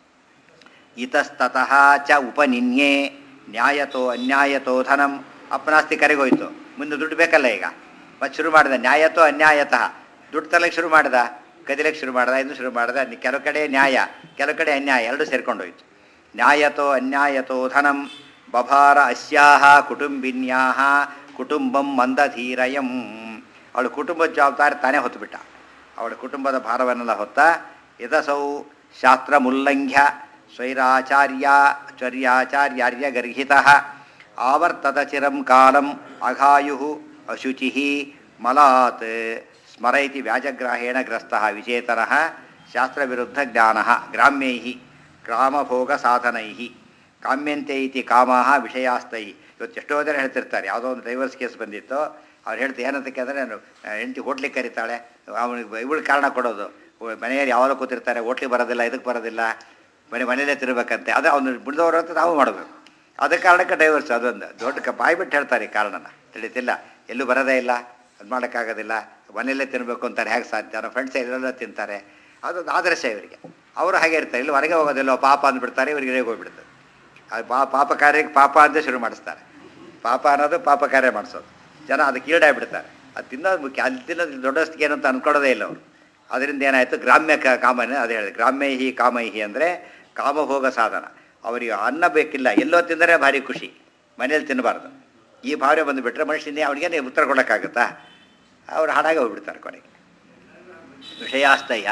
ಇತಸ್ತತಃ ಚ ಉಪನಿನ್ಯೆ ನ್ಯಾಯತೋ ಅನ್ಯಾಯತೋ ಧನಂ ಅಪ್ಪನಾಸ್ತಿ ಕರೆಗೋಯ್ತು ಮುಂದೆ ದುಡ್ಡು ಬೇಕಲ್ಲ ಈಗ ಮತ್ತೆ ಶುರು ಮಾಡಿದ ನ್ಯಾಯತೋ ಅನ್ಯಾಯತಃ ದುಡ್ಡು ತರಲಿಕ್ಕೆ ಶುರು ಮಾಡ್ದ ಕದಿಲಿಕ್ಕೆ ಶುರು ಮಾಡ್ದ ಇನ್ನು ಶುರು ಮಾಡ್ದ ನಿ- ಕೆಲವು ಕಡೆ ನ್ಯಾಯ ಕೆಲವು ಕಡೆ ಅನ್ಯಾಯ ಎರಡು ಸೇರ್ಕೊಂಡೋಯ್ತು ನ್ಯಾಯತೋ ಅನ್ಯಾಯತೋ ಧನಂ ಬಭಾರ ಅಸ್ಯಾಹ ಕುಟುಂಬಿನ್ಯಾಹ ಕುಟುಂಬಂ ಮಂದಧೀರಯಂ ಅವಳು ಕುಟುಂಬದ ಜವಾಬ್ದಾರಿ ತಾನೇ ಹೊತ್ತುಬಿಟ್ಟ ಅವಳ ಕುಟುಂಬದ ಭಾರವನ್ನೆಲ್ಲ ಹೊತ್ತ ಯದಸೌ ಶಾಸ್ತ್ರ ಮುಲ್ಲಂಘ್ಯ ಸ್ವೈರಾಚಾರ್ಯ ಚರ್ಯಾಚಾರ್ಯಾರ್ಯ ಗರ್ಹಿತ ಆವರ್ತದ ಚಿರಂ ಕಾಲಂ ಅಘಾಯು ಅಶುಚಿ ಮಲಾತ್ ಸ್ಮರೈತಿ ವ್ಯಾಜಗ್ರಾಹೇಣ ಗ್ರಸ್ತ ವಿಚೇತನ ಶಾಸ್ತ್ರವಿರುದ್ಧ ಜ್ಞಾನ ಗ್ರಾಮ್ಯೈ ಗ್ರಾಮಭೋಗ ಸಾಧನೈ ಕಾಮ್ಯಂತೆ ಇತಿ ಕಾಮಾಹ ವಿಷಯಾಸ್ತೈ ಇವತ್ತು ಎಷ್ಟೋ ಜನ ಹೇಳ್ತಿರ್ತಾರೆ ಯಾವುದೋ ಒಂದು ಡೈವರ್ಸ್ ಕೇಸ್ ಬಂದಿತ್ತು ಅವ್ರು ಹೇಳ್ತಾರೆ ಏನಂತ ಕೇಳಿದ್ರೆ ನಾನು ಹೆಂಡತಿ ಹೋಟ್ಲಿಗೆ ಕರೀತಾಳೆ ಅವನಿಗೆ ಇವಳು ಕಾರಣ ಕೊಡೋದು ಮನೆಯಲ್ಲಿ ಯಾವಾಗ ಕೂತಿರ್ತಾರೆ ಹೋಟ್ಲಿಗೆ ಬರೋದಿಲ್ಲ ಇದಕ್ಕೆ ಬರೋದಿಲ್ಲ ಮನೆ ಮನೆಯಲ್ಲೇ ತಿರ್ಬೇಕಂತೆ ಅದು ಅವನು ಬಿಡ್ದವ್ರು ಅಂತ ನಾವು ಮಾಡಬೇಕು ಅದ ಕಾರಣಕ್ಕೆ ಡೈವರ್ಸ್ ಅದೊಂದು ದೊಡ್ಡ ಕ- ಬಾಯಿ ಬಿಟ್ಟು ಹೇಳ್ತಾರೆ ಈ ಕಾರಣನ ತಿಳಿತಿಲ್ಲ ಎಲ್ಲೂ ಬರೋದೇ ಇಲ್ಲ ಅದು ಮಾಡೋಕ್ಕಾಗೋದಿಲ್ಲ ಮನೆಯಲ್ಲೇ ತಿನ್ನಬೇಕು ಅಂತಾರೆ ಹೇಗೆ ಸಾಧ್ಯ ನಮ್ಮ ಫ್ರೆಂಡ್ಸ್ ಎಲ್ಲೆಲ್ಲ ತಿಂತಾರೆ ಅದೊಂದು ಆದರ್ಶ ಇವರಿಗೆ ಅವರು ಹಾಗೆ ಇರ್ತಾರೆ ಇಲ್ಲಿ ಹೊರಗೆ ಹೋಗೋದಿಲ್ಲ ಪಾಪ ಅಂದ್ಬಿಡ್ತಾರೆ ಇವರಿಗೆ ರೇಗ್ ಹೋಗ್ಬಿಡ್ತದೆ ಅದು ಪಾ ಪಾಪ ಕಾರ್ಯಕ್ಕೆ ಪಾಪ ಅಂತ ಶುರು ಮಾಡಿಸ್ತಾರೆ ಪಾಪ ಅನ್ನೋದು ಪಾಪ ಕಾರ್ಯ ಮಾಡಿಸೋದು ಜನ ಅದಕ್ಕೆ ಈಡಾಗ್ಬಿಡ್ತಾರೆ ಅದು ತಿನ್ನೋದು ಮುಖ್ಯ ಅಲ್ಲಿ ತಿನ್ನೋದು ದೊಡ್ಡಸ್ತಿಗೆ ಏನು ಅಂತ ಅನ್ಕೊಳ್ಳೋದೇ ಇಲ್ಲ ಅವರು ಅದರಿಂದ ಏನಾಯಿತು ಗ್ರಾಮ್ಯ ಕ- ಕಾಮನೆ ಅದೇ ಹೇಳಿದೆ ಗ್ರಾಮ್ಯೈಹಿ ಕಾಮೈಹಿ ಅಂದರೆ ಕಾಮಭೋಗ ಸಾಧನ ಅವರಿಗೆ ಅನ್ನ ಬೇಕಿಲ್ಲ ಎಲ್ಲೋ ತಿಂದರೆ ಭಾರಿ ಖುಷಿ ಮನೇಲಿ ತಿನ್ನಬಾರ್ದು ಈ ಭಾವನೆ ಬಂದುಬಿಟ್ರೆ ಮನುಷ್ಯನೇ ಅವನಿಗೆ ಉತ್ತರ ಕೊಡೋಕ್ಕಾಗುತ್ತಾ ಅವ್ರು ಹಾಡಾಗಿ ಹೋಗ್ಬಿಡ್ತಾರೆ ಕೊನೆಗೆ ವಿಷಯಾಸ್ತಯ್ಯ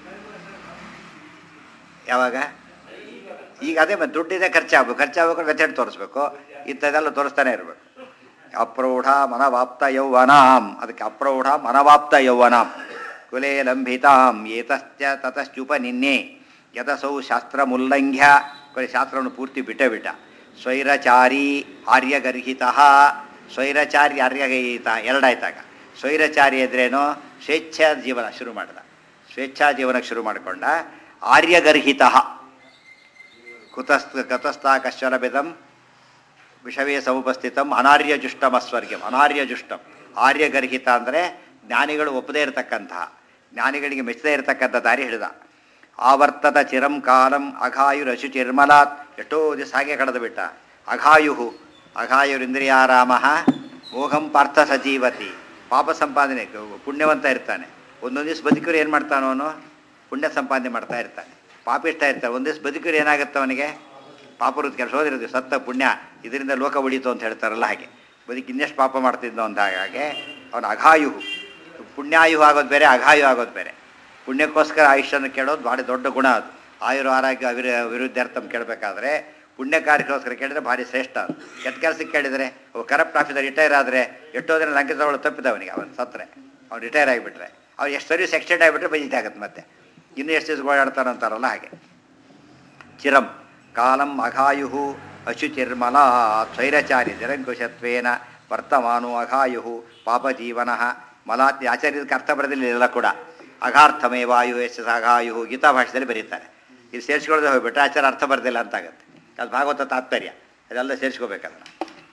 ಯಾವಾಗ ಈಗ ಅದೇ ಮತ್ತೆ ದುಡ್ಡಿದೆ ಖರ್ಚಾಗಬೇಕು ಖರ್ಚಾಗಬೇಕು ಮೆಥಡ್ ತೋರಿಸ್ಬೇಕು ಇಂಥದ್ದೆಲ್ಲ ತೋರಿಸ್ತಾನೆ ಇರಬೇಕು ಅಪ್ರೌಢ ಮನವಾಪ್ತ ಯೌವನಾಂ ಅದಕ್ಕೆ ಅಪ್ರೌಢ ಮನವಾಪ್ತ ಯೌವನಾಂ ಕುಲೇ ಲಂಭಿತಾಂ ಏತಶ್ಚ ತತಶ್ಚುಪ ನಿನ್ನೆ ಯತಸೌ ಶಾಸ್ತ್ರ ಮುಲ್ಲಂಘ್ಯ ಕೊನೆ ಶಾಸ್ತ್ರವನ್ನು ಪೂರ್ತಿ ಬಿಟ್ಟೇ ಬಿಟ್ಟ ಸ್ವೈರಚಾರಿ ಆರ್ಯಗರ್ಹಿತ ಸ್ವೈರಚಾರಿ ಆರ್ಯಗರ್ಹಿತ ಎರಡಾಯ್ತಾಗ ಸ್ವೈರಚಾರಿ ಎದ್ರೇನು ಸ್ವೇಚ್ಛಾ ಜೀವನ ಶುರು ಮಾಡಿದ ಸ್ವೇಚ್ಛಾ ಜೀವನಕ್ಕೆ ಶುರು ಮಾಡಿಕೊಂಡ ಆರ್ಯಗರ್ಹಿತ ಕುತಸ್ಥ ಕತಸ್ಥಾ ಕಶ್ಚನ ಬಿದಂ ವಿಷವೇ ಸಮುಪಸ್ಥಿತಂ ಅನಾರ್ಯಜುಷ್ಟಂ ಅಸ್ವರ್ಗ್ಯಂ ಅನಾರ್ಯಜುಷ್ಟಂ ಆರ್ಯಗರ್ಹಿತ ಅಂದರೆ ಜ್ಞಾನಿಗಳು ಒಪ್ಪದೇ ಇರತಕ್ಕಂತಹ ಜ್ಞಾನಿಗಳಿಗೆ ಮೆಚ್ಚದೇ ಇರತಕ್ಕಂಥ ದಾರಿ ಹಿಡಿದ ಆವರ್ತತ ಚಿರಂ ಕಾಲಂ ಅಘಾಯುರಶು ಚಿರ್ಮಲಾತ್ ಎಷ್ಟೋ ದಿವಸ ಹಾಗೆ ಕಳೆದು ಬಿಟ್ಟ ಅಘಾಯು ಅಘಾಯುರಿಂದ್ರಿಯಾರಾಮ ಮೋಹಂ ಪಾರ್ಥ ಸಜೀವತಿ ಪಾಪ ಸಂಪಾದನೆ ಪುಣ್ಯವಂತ ಇರ್ತಾನೆ ಒಂದೊಂದು ದಿವಸ ಬದುಕಿರು ಏನು ಮಾಡ್ತಾನೋ ಅವನು ಪುಣ್ಯ ಸಂಪಾದನೆ ಮಾಡ್ತಾ ಇರ್ತಾನೆ ಪಾಪಿಷ್ಟ ಇರ್ತಾನೆ ಒಂದು ದಿವಸ ಬದುಕಿರು ಏನಾಗುತ್ತೆ ಅವನಿಗೆ ಪಾಪರುದ್ ಕೆಲಸ ಹೋದಿರುತ್ತೆ ಸತ್ತ ಪುಣ್ಯ ಇದರಿಂದ ಲೋಕ ಉಳಿತು ಅಂತ ಹೇಳ್ತಾರಲ್ಲ ಹಾಗೆ ಬದುಕಿ ಇನ್ನೆಷ್ಟು ಪಾಪ ಮಾಡ್ತಿದ್ನೋ ಅಂತ ಹಾಗೆ ಅವನು ಅಘಾಯು ಪುಣ್ಯಾಯು ಆಗೋದು ಬೇರೆ ಅಘಾಯು ಆಗೋದು ಬೇರೆ ಪುಣ್ಯಕ್ಕೋಸ್ಕರ ಆಯುಷ್ಯನ ಕೇಳೋದು ಭಾರಿ ದೊಡ್ಡ ಗುಣ ಅದು ಆಯುರ್ ಆರೋಗ್ಯ ವಿರು ವಿರುದ್ಧಾರ್ಥಂ ಕೇಳಬೇಕಾದ್ರೆ ಪುಣ್ಯ ಕಾರ್ಯಕ್ಕೋಸ್ಕರ ಕೇಳಿದ್ರೆ ಭಾರಿ ಶ್ರೇಷ್ಠ ಅದು ಕೆಟ್ಟ ಕೆಲಸಕ್ಕೆ ಕೇಳಿದರೆ ಒಬ್ಬ ಕರಪ್ಟ್ ಆಫೀಸರ್ ರಿಟೈರ್ ಆದರೆ ಎಷ್ಟೋ ದಿನ ಲಂಕೆ ತಗೊಳ್ಳೋ ತಪ್ಪಿದ ಅವನಿಗೆ ಅವನು ಸತ್ತರೆ ಅವ್ನು ರಿಟೈರ್ ಆಗಿಬಿಟ್ರೆ ಅವ್ನು ಎಷ್ಟು ಸರ್ವಿಸ್ ಎಕ್ಸ್ಟೆಂಡ್ ಆಗಿಬಿಟ್ರೆ ಬಜಿತೆ ಆಗುತ್ತೆ ಮತ್ತೆ ಇನ್ನೂ ಎಷ್ಟು ದಿವಸ ಓಡಾಡ್ತಾರೋ ಅಂತಾರಲ್ಲ ಹಾಗೆ ಚಿರಂ ಕಾಲಂ ಅಘಾಯು ಅಶುಚಿರ್ಮಲ ಸ್ವೈರಚಾರಿ ನಿರಂಕುಶತ್ವೇನ ವರ್ತಮಾನು ಅಘಾಯು ಪಾಪಜೀವನ ಮಲಾತಿ ಆಚಾರ್ಯದಕ್ಕೆ ಅರ್ಥ ಬರೋದಿಲ್ಲ ಇದೆಲ್ಲ ಕೂಡ ಅಘಾರ್ಥಮೇ ವಾಯು ಎಸ್ ಅಘಾಯು ಗೀತಾ ಭಾಷೆಯಲ್ಲಿ ಬರೀತಾರೆ ಇಲ್ಲಿ ಸೇರಿಸ್ಕೊಳ್ಳದೆ ಹೋಗ್ಬಿಟ್ರೆ ಆಚಾರ ಅರ್ಥ ಬರ್ದಿಲ್ಲ ಅಂತಾಗತ್ತೆ ಅದು ಭಾಗವತ ತಾತ್ಪರ್ಯ ಅದೆಲ್ಲ ಸೇರಿಸ್ಕೋಬೇಕದನ್ನು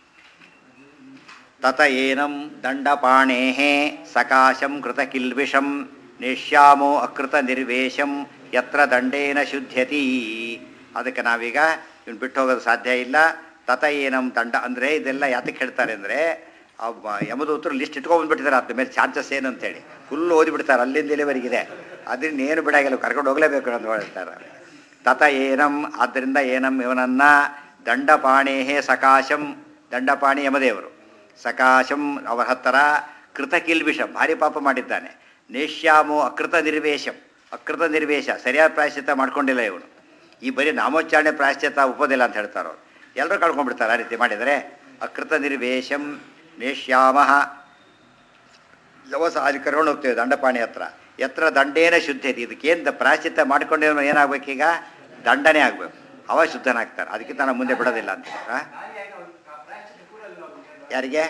ತತ ಏನಂ ದಂಡಪಾಣೇ ಸಕಾಶಂ ಕೃತ ಕಿಲ್ಬಿಷಂ ನಿಶ್ಯಾಮೋ ಅಕೃತ ನಿರ್ವೇಶಂ ಯತ್ರ ದಂಡೇನ ಶುದ್ಧ್ಯತಿ ಅದಕ್ಕೆ ನಾವೀಗ ಇವ್ನು ಬಿಟ್ಟು ಹೋಗೋದು ಸಾಧ್ಯ ಇಲ್ಲ ತತ ಏನಂ ದಂಡ ಅಂದರೆ ಇದೆಲ್ಲ ಯಾತಕ್ಕೆ ಹೇಳ್ತಾರೆ ಅಂದರೆ ಯಮದೂತರು ಲಿಸ್ಟ್ ಇಟ್ಕೊಂಡ್ಬಂದ್ಬಿಟ್ಟಿದ್ದಾರೆ ಅದ್ರ ಮೇಲೆ ಚಾನ್ಸಸ್ ಏನು ಅಂತೇಳಿ ಫುಲ್ ಓದಿಬಿಡ್ತಾರೆ ಅಲ್ಲಿಂದ ಇಲ್ಲಿವರೆಗಿದೆ ಅದರಿಂದ ಏನು ಬಿಡಾಗಿಲ್ಲ ಕರ್ಕೊಂಡು ಹೋಗಲೇಬೇಕು ಅಂತ ಹೇಳ್ತಾರೆ ತತ ಏನಂ ಆದ್ದರಿಂದ ಏನಂ ಇವನನ್ನ ದಂಡಪಾಣೇಹೇ ಸಕಾಶಂ ದಂಡಪಾಣಿ ಯಮದೇವರು ಸಕಾಶಂ ಅವರ ಹತ್ತಿರ ಕೃತ ಕಿಲ್ಬಿಷಂ ಭಾರಿ ಪಾಪ ಮಾಡಿದ್ದಾನೆ ನೇಷ್ಯಾಮೋ ಅಕೃತ ನಿರ್ವೇಶಂ ಅಕೃತ ನಿರ್ವೇಶ ಸರಿಯಾದ ಪ್ರಾಯಶ್ಚಿತ್ತ ಮಾಡ್ಕೊಂಡಿಲ್ಲ ಇವನು ಈ ಬರೀ ನಾಮೋಚ್ಚಾರಣೆ ಪ್ರಾಯಶ್ಚಿತ್ತ ಒಪ್ಪೋದಿಲ್ಲ ಅಂತ ಹೇಳ್ತಾರೆ ಅವರು ಎಲ್ಲರೂ ಕಳ್ಕೊಂಡ್ಬಿಡ್ತಾರೆ ಆ ರೀತಿ ಮಾಡಿದರೆ ಅಕೃತ ನಿರ್ವೇಶಂ ನೇಷ್ಯಾಮ ಲವಸ ಅಲ್ಲಿ ಕರ್ಕೊಂಡು ಹೋಗ್ತೇವೆ ದಂಡಪಾಣಿ ಹತ್ರ ಎತ್ರ ದಂಡೇನ ಶುದ್ಧತೆ ಇದಕ್ಕೇನು ಪ್ರಾಯಶ್ಚಿತ್ತ ಮಾಡ್ಕೊಂಡಿರೋ ಏನಾಗಬೇಕೀಗ ದಂಡನೆ ಆಗಬೇಕು ಅವ ಶುದ್ಧನಾಗ್ತಾರೆ ಅದಕ್ಕಿಂತ ನಾನು ಮುಂದೆ ಬಿಡೋದಿಲ್ಲ ಅಂತ ಆ? ಯಾರಿಗೆ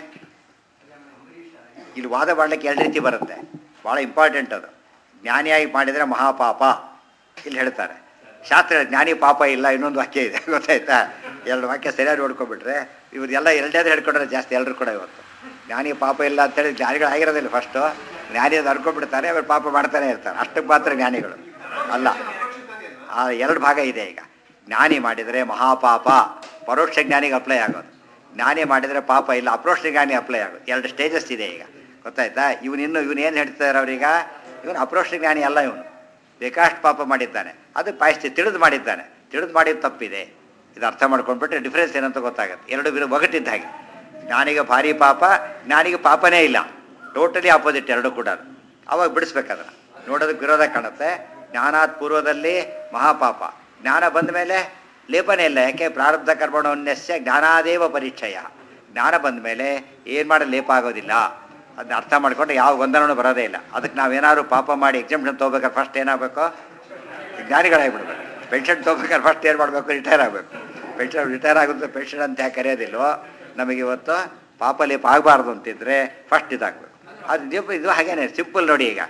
ಇಲ್ಲಿ ವಾದ ಮಾಡಲಿಕ್ಕೆ ಎರಡು ರೀತಿ ಬರುತ್ತೆ ಭಾಳ ಇಂಪಾರ್ಟೆಂಟ್ ಅದು ಜ್ಞಾನಿಯಾಗಿ ಮಾಡಿದರೆ ಮಹಾಪಾಪ ಇಲ್ಲಿ ಹೇಳ್ತಾರೆ ಶಾಸ್ತ್ರ ಜ್ಞಾನಿ ಪಾಪ ಇಲ್ಲ ಇನ್ನೊಂದು ವಾಕ್ಯ ಇದೆ ಗೊತ್ತಾಯ್ತಾ ಎರಡು ವಾಕ್ಯ ಸರಿಯಾಗಿ ನೋಡ್ಕೊಬಿಟ್ರೆ ಇವ್ರೆಲ್ಲ ಎರಡೇದು ಹೇಳ್ಕೊಂಡ್ರೆ ಜಾಸ್ತಿ ಎಲ್ಲರೂ ಕೂಡ ಇವತ್ತು ಜ್ಞಾನಿ ಪಾಪ ಇಲ್ಲ ಅಂತೇಳಿ ಜ್ಞಾನಿಗಳು ಆಗಿರೋದಿಲ್ಲ ಫಸ್ಟು ಜ್ಞಾನಿ ಅದು ಅರ್ಕೊಂಡ್ಬಿಡ್ತಾರೆ ಅವ್ರು ಪಾಪ ಮಾಡ್ತಾನೆ ಇರ್ತಾರೆ ಅಷ್ಟಕ್ಕೆ ಮಾತ್ರ ಜ್ಞಾನಿಗಳು ಅಲ್ಲ ಆ ಎರಡು ಭಾಗ ಇದೆ ಈಗ ಜ್ಞಾನಿ ಮಾಡಿದರೆ ಮಹಾಪಾಪ ಪರೋಕ್ಷ ಜ್ಞಾನಿಗೆ ಅಪ್ಲೈ ಆಗೋದು ಜ್ಞಾನಿ ಮಾಡಿದರೆ ಪಾಪ ಇಲ್ಲ ಅಪ್ರೋಕ್ಷ ಜ್ಞಾನಿ ಅಪ್ಲೈ ಆಗೋದು ಎರಡು ಸ್ಟೇಜಸ್ ಇದೆ ಈಗ ಗೊತ್ತಾಯ್ತಾ ಇವನು ಇನ್ನು ಇವನು ಏನು ಹೇಳ್ತಾರೆ ಅವ್ರೀಗ ಇವನು ಅಪ್ರೋಕ್ಷ ಜ್ಞಾನಿ ಅಲ್ಲ ಇವನು ಬೇಕಾಷ್ಟು ಪಾಪ ಮಾಡಿದ್ದಾನೆ ಅದು ಪಾಯಸ್ತಿ ತಿಳಿದು ಮಾಡಿದ್ದಾನೆ ತಿಳಿದು ಮಾಡಿದ ತಪ್ಪಿದೆ ಇದು ಅರ್ಥ ಮಾಡ್ಕೊಂಡ್ಬಿಟ್ರೆ ಡಿಫ್ರೆನ್ಸ್ ಏನಂತ ಗೊತ್ತಾಗುತ್ತೆ ಎರಡು ವಿರು ಒಗಟಿದ್ದ ಹಾಗೆ ಜ್ಞಾನಿಗೆ ಭಾರಿ ಪಾಪ ಜ್ಞಾನಿಗೆ ಪಾಪನೇ ಇಲ್ಲ ಟೋಟಲಿ ಆಪೋಸಿಟ್ ಎರಡು ಕೂಡ ಅವಾಗ ಬಿಡಿಸ್ಬೇಕದನ್ನು ನೋಡೋದಕ್ಕೆ ವಿರೋಧ ಕಾಣುತ್ತೆ ಜ್ಞಾನಾತ್ ಪೂರ್ವದಲ್ಲಿ ಮಹಾಪಾಪ ಜ್ಞಾನ ಬಂದ ಮೇಲೆ ಲೇಪನೇ ಇಲ್ಲ ಯಾಕೆ ಪ್ರಾರಬ್ಧ ಕರ್ಮಣೋನ್ಯಸ್ಯ ಜ್ಞಾನಾದೇವ ಪರಿಚಯ ಜ್ಞಾನ ಬಂದ ಮೇಲೆ ಏನು ಮಾಡಿ ಲೇಪ ಆಗೋದಿಲ್ಲ ಅದನ್ನ ಅರ್ಥ ಮಾಡ್ಕೊಂಡು ಯಾವ ಗೊಂದಲನೂ ಬರೋದೇ ಇಲ್ಲ ಅದಕ್ಕೆ ನಾವೇನಾದ್ರು ಪಾಪ ಮಾಡಿ ಎಕ್ಸಾಮಿಷನ್ ತೊಗೋಬೇಕಾದ್ರೆ ಫಸ್ಟ್ ಏನಾಗಬೇಕು ಜ್ಞಾನಿಗಳಾಗಿಬಿಡ್ಬೇಕು ಪೆನ್ಷನ್ ತೊಗೋಬೇಕಾದ್ರೆ ಫಸ್ಟ್ ಏನು ಮಾಡಬೇಕು ರಿಟೈರ್ ಆಗಬೇಕು ಪೆನ್ಷನ್ ರಿಟೈರ್ ಆಗುತ್ತೆ ಪೆನ್ಷನ್ ಅಂತ ಯಾಕೆ ಕರೆಯೋದಿಲ್ವೋ ನಮಗೆ ಇವತ್ತು ಪಾಪ ಲೇಪ ಆಗಬಾರ್ದು ಅಂತಿದ್ರೆ ಫಸ್ಟ್ ಇದಾಗಬೇಕು ಅದು ಇದು- ಇದು ಹಾಗೇನೆ ಸಿಂಪಲ್ ನೋಡಿ ಈಗ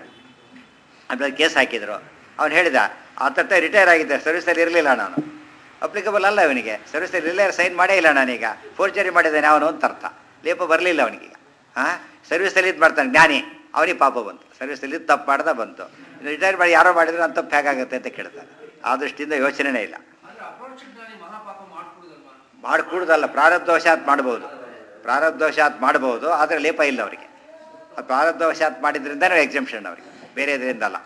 ಆಮೇಲೆ ಕೇಸ್ ಹಾಕಿದ್ರು ಅವ್ನು ಹೇಳಿದ ಆ ತಟ್ಟ ರಿಟೈರ್ ಆಗಿದ್ದೆ ಸರ್ವಿಸಲ್ಲಿ ಇರಲಿಲ್ಲ ನಾನು ಅಪ್ಲಿಕಬಲ್ ಅಲ್ಲ ಇವನಿಗೆ ಸರ್ವಿಸಲ್ಲಿ ಇರಲೇ ಸೈನ್ ಮಾಡೇ ಇಲ್ಲ ನಾನೀಗ ಫೋರ್ಜರಿ ಮಾಡಿದ್ದಾನೆ ಅವನು ಅಂತ ಅರ್ಥ ಲೇಪ ಬರಲಿಲ್ಲ ಅವನಿಗೀಗ ಹಾಂ ಸರ್ವಿಸಲ್ಲಿ ಇದು ಮಾಡ್ತಾನೆ ಜ್ಞಾನಿ ಅವನಿಗೆ ಪಾಪ ಬಂತು ಸರ್ವಿಸಲ್ಲಿ ಇದು ತಪ್ಪು ಮಾಡ್ದ ಬಂತು ರಿಟೈರ್ ಮಾಡಿ ಯಾರೋ ಮಾಡಿದ್ರೆ ಅಂತ ತಪ್ಪು ಹೇಗಾಗುತ್ತೆ ಅಂತ ಕೇಳ್ತಾನೆ ಆ ದೃಷ್ಟಿಯಿಂದ ಯೋಚನೆನೇ ಇಲ್ಲ ಅಂದ್ರೆ ಅಪ್ರೋಕ್ಷ ಜ್ಞಾನಿ ಮಹಾಪಾಪ ಮಾಡ್ಕೊಡುದಲ್ವಾ ಮಾಡಿಕೊಡುದಲ್ಲ ಪ್ರಾರಬ್ಧವಶಾತ್ ಮಾಡ್ಬೋದು ಪ್ರಾರಬ್ಧವಶಾತ್ ಮಾಡ್ಬೋದು ಆದರೆ ಲೇಪ ಇಲ್ಲ ಅವರಿಗೆ ಅದು ಪ್ರಾರಬ್ಧವಶಾತ್ ಮಾಡಿದ್ರಿಂದನೇ ಎಕ್ಸಂಪ್ಷನ್ ಅವರಿಗೆ ಬೇರೆ ಇದರಿಂದ ಅಲ್ಲ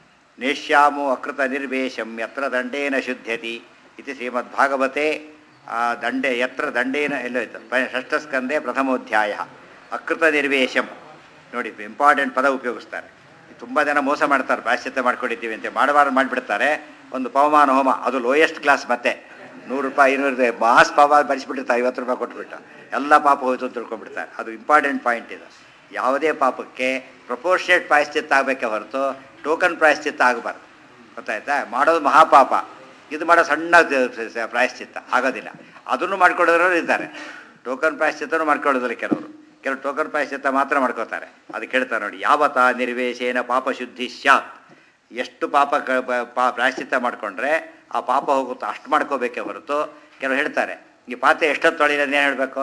ನೇಷ್ಯಾಮೋ ಅಕೃತ ನಿರ್ವೇಶಂ ಯತ್ರ ದಂಡೇನ ಶುದ್ಧ್ಯತಿ ಇತಿ ಶ್ರೀಮದ್ಭಾಗವತೆ ಆ ದಂಡೆ ಯತ್ರ ದಂಡೇನ ಎಲ್ಲೋಯ್ತು ಪ- ಷಷ್ಠಸ್ಕಂದೆ ಪ್ರಥಮೋಧ್ಯಾಯ ಅಕೃತ ನಿರ್ವೇಶಂ ನೋಡಿ ಇಂಪಾರ್ಟೆಂಟ್ ಪದ ಉಪಯೋಗಿಸ್ತಾರೆ ತುಂಬ ಜನ ಮೋಸ ಮಾಡ್ತಾರೆ ಪ್ರಾಶ್ಚಿತ್ಯ ಮಾಡ್ಕೊಂಡಿದ್ದೀವಿ ಅಂತ ಮಾಡಬಾರ್ದು ಮಾಡಿಬಿಡ್ತಾರೆ ಒಂದು ಪವಮಾನ ಹೋಮ ಅದು ಲೋಯೆಸ್ಟ್ ಕ್ಲಾಸ್ ಮತ್ತೆ ನೂರು ರೂಪಾಯಿ ಐನೂರು ರೂಪಾಯಿ ಮಾಸ್ ಪಾಪ ಬರೆಸಿಬಿಟ್ಟಿರ್ತಾರೆ ಐವತ್ತು ರೂಪಾಯಿ ಕೊಟ್ಬಿಟ್ಟು ಎಲ್ಲ ಪಾಪ ಹೋಯ್ತು ಅಂತ ತಿಳ್ಕೊಂಡ್ಬಿಡ್ತಾರೆ ಅದು ಇಂಪಾರ್ಟೆಂಟ್ ಪಾಯಿಂಟ್ ಇದು ಯಾವುದೇ ಪಾಪಕ್ಕೆ ಪ್ರಪೋರ್ಷನೇಟ್ ಪ್ರಾಯಶ್ಚಿತ್ತ ಆಗಬೇಕೆ ಹೊರತು ಟೋಕನ್ ಪ್ರಾಯಶ್ಚಿತ್ತ ಆಗಬಾರ್ದು ಗೊತ್ತಾಯ್ತಾ ಮಾಡೋದು ಮಹಾಪಾಪ ಇದು ಮಾಡೋ ಸಣ್ಣ ದ- ಸ- ಸ- ಪ್ರಾಯಶ್ಚಿತ್ತ ಆಗೋದಿಲ್ಲ ಅದನ್ನು ಮಾಡ್ಕೊಳ್ಳೋರು ಇದ್ದಾರೆ ಟೋಕನ್ ಪ್ರಾಯಶ್ಚಿತ್ತನೂ ಮಾಡ್ಕೊಳ್ಳೋದಿಲ್ಲ ಕೆಲವರು ಕೆಲವು ಟೋಕನ್ ಪ್ರಾಯಶ್ಚಿತ್ತ ಮಾತ್ರ ಮಾಡ್ಕೋತಾರೆ ಅದು ಕೇಳ್ತಾರೆ ನೋಡಿ ಯಾವತ ನಿರ್ವೇಶೇನ ಪಾಪ ಶುದ್ಧಿ ಸ್ಯಾತ್ ಎಷ್ಟು ಪಾಪ ಕ ಬ- ಪಾ ಪ್ರಾಯಶ್ಚಿತ್ತ ಮಾಡಿಕೊಂಡ್ರೆ ಆ ಪಾಪ ಹೋಗುತ್ತೋ ಅಷ್ಟು ಮಾಡ್ಕೋಬೇಕೇ ಹೊರತು ಕೆಲವು ಹೇಳ್ತಾರೆ ಈ ಪಾತ್ರೆ ಎಷ್ಟೊತ್ತು ತೊಳಿರೋದು ಏನು ಹೇಳಬೇಕು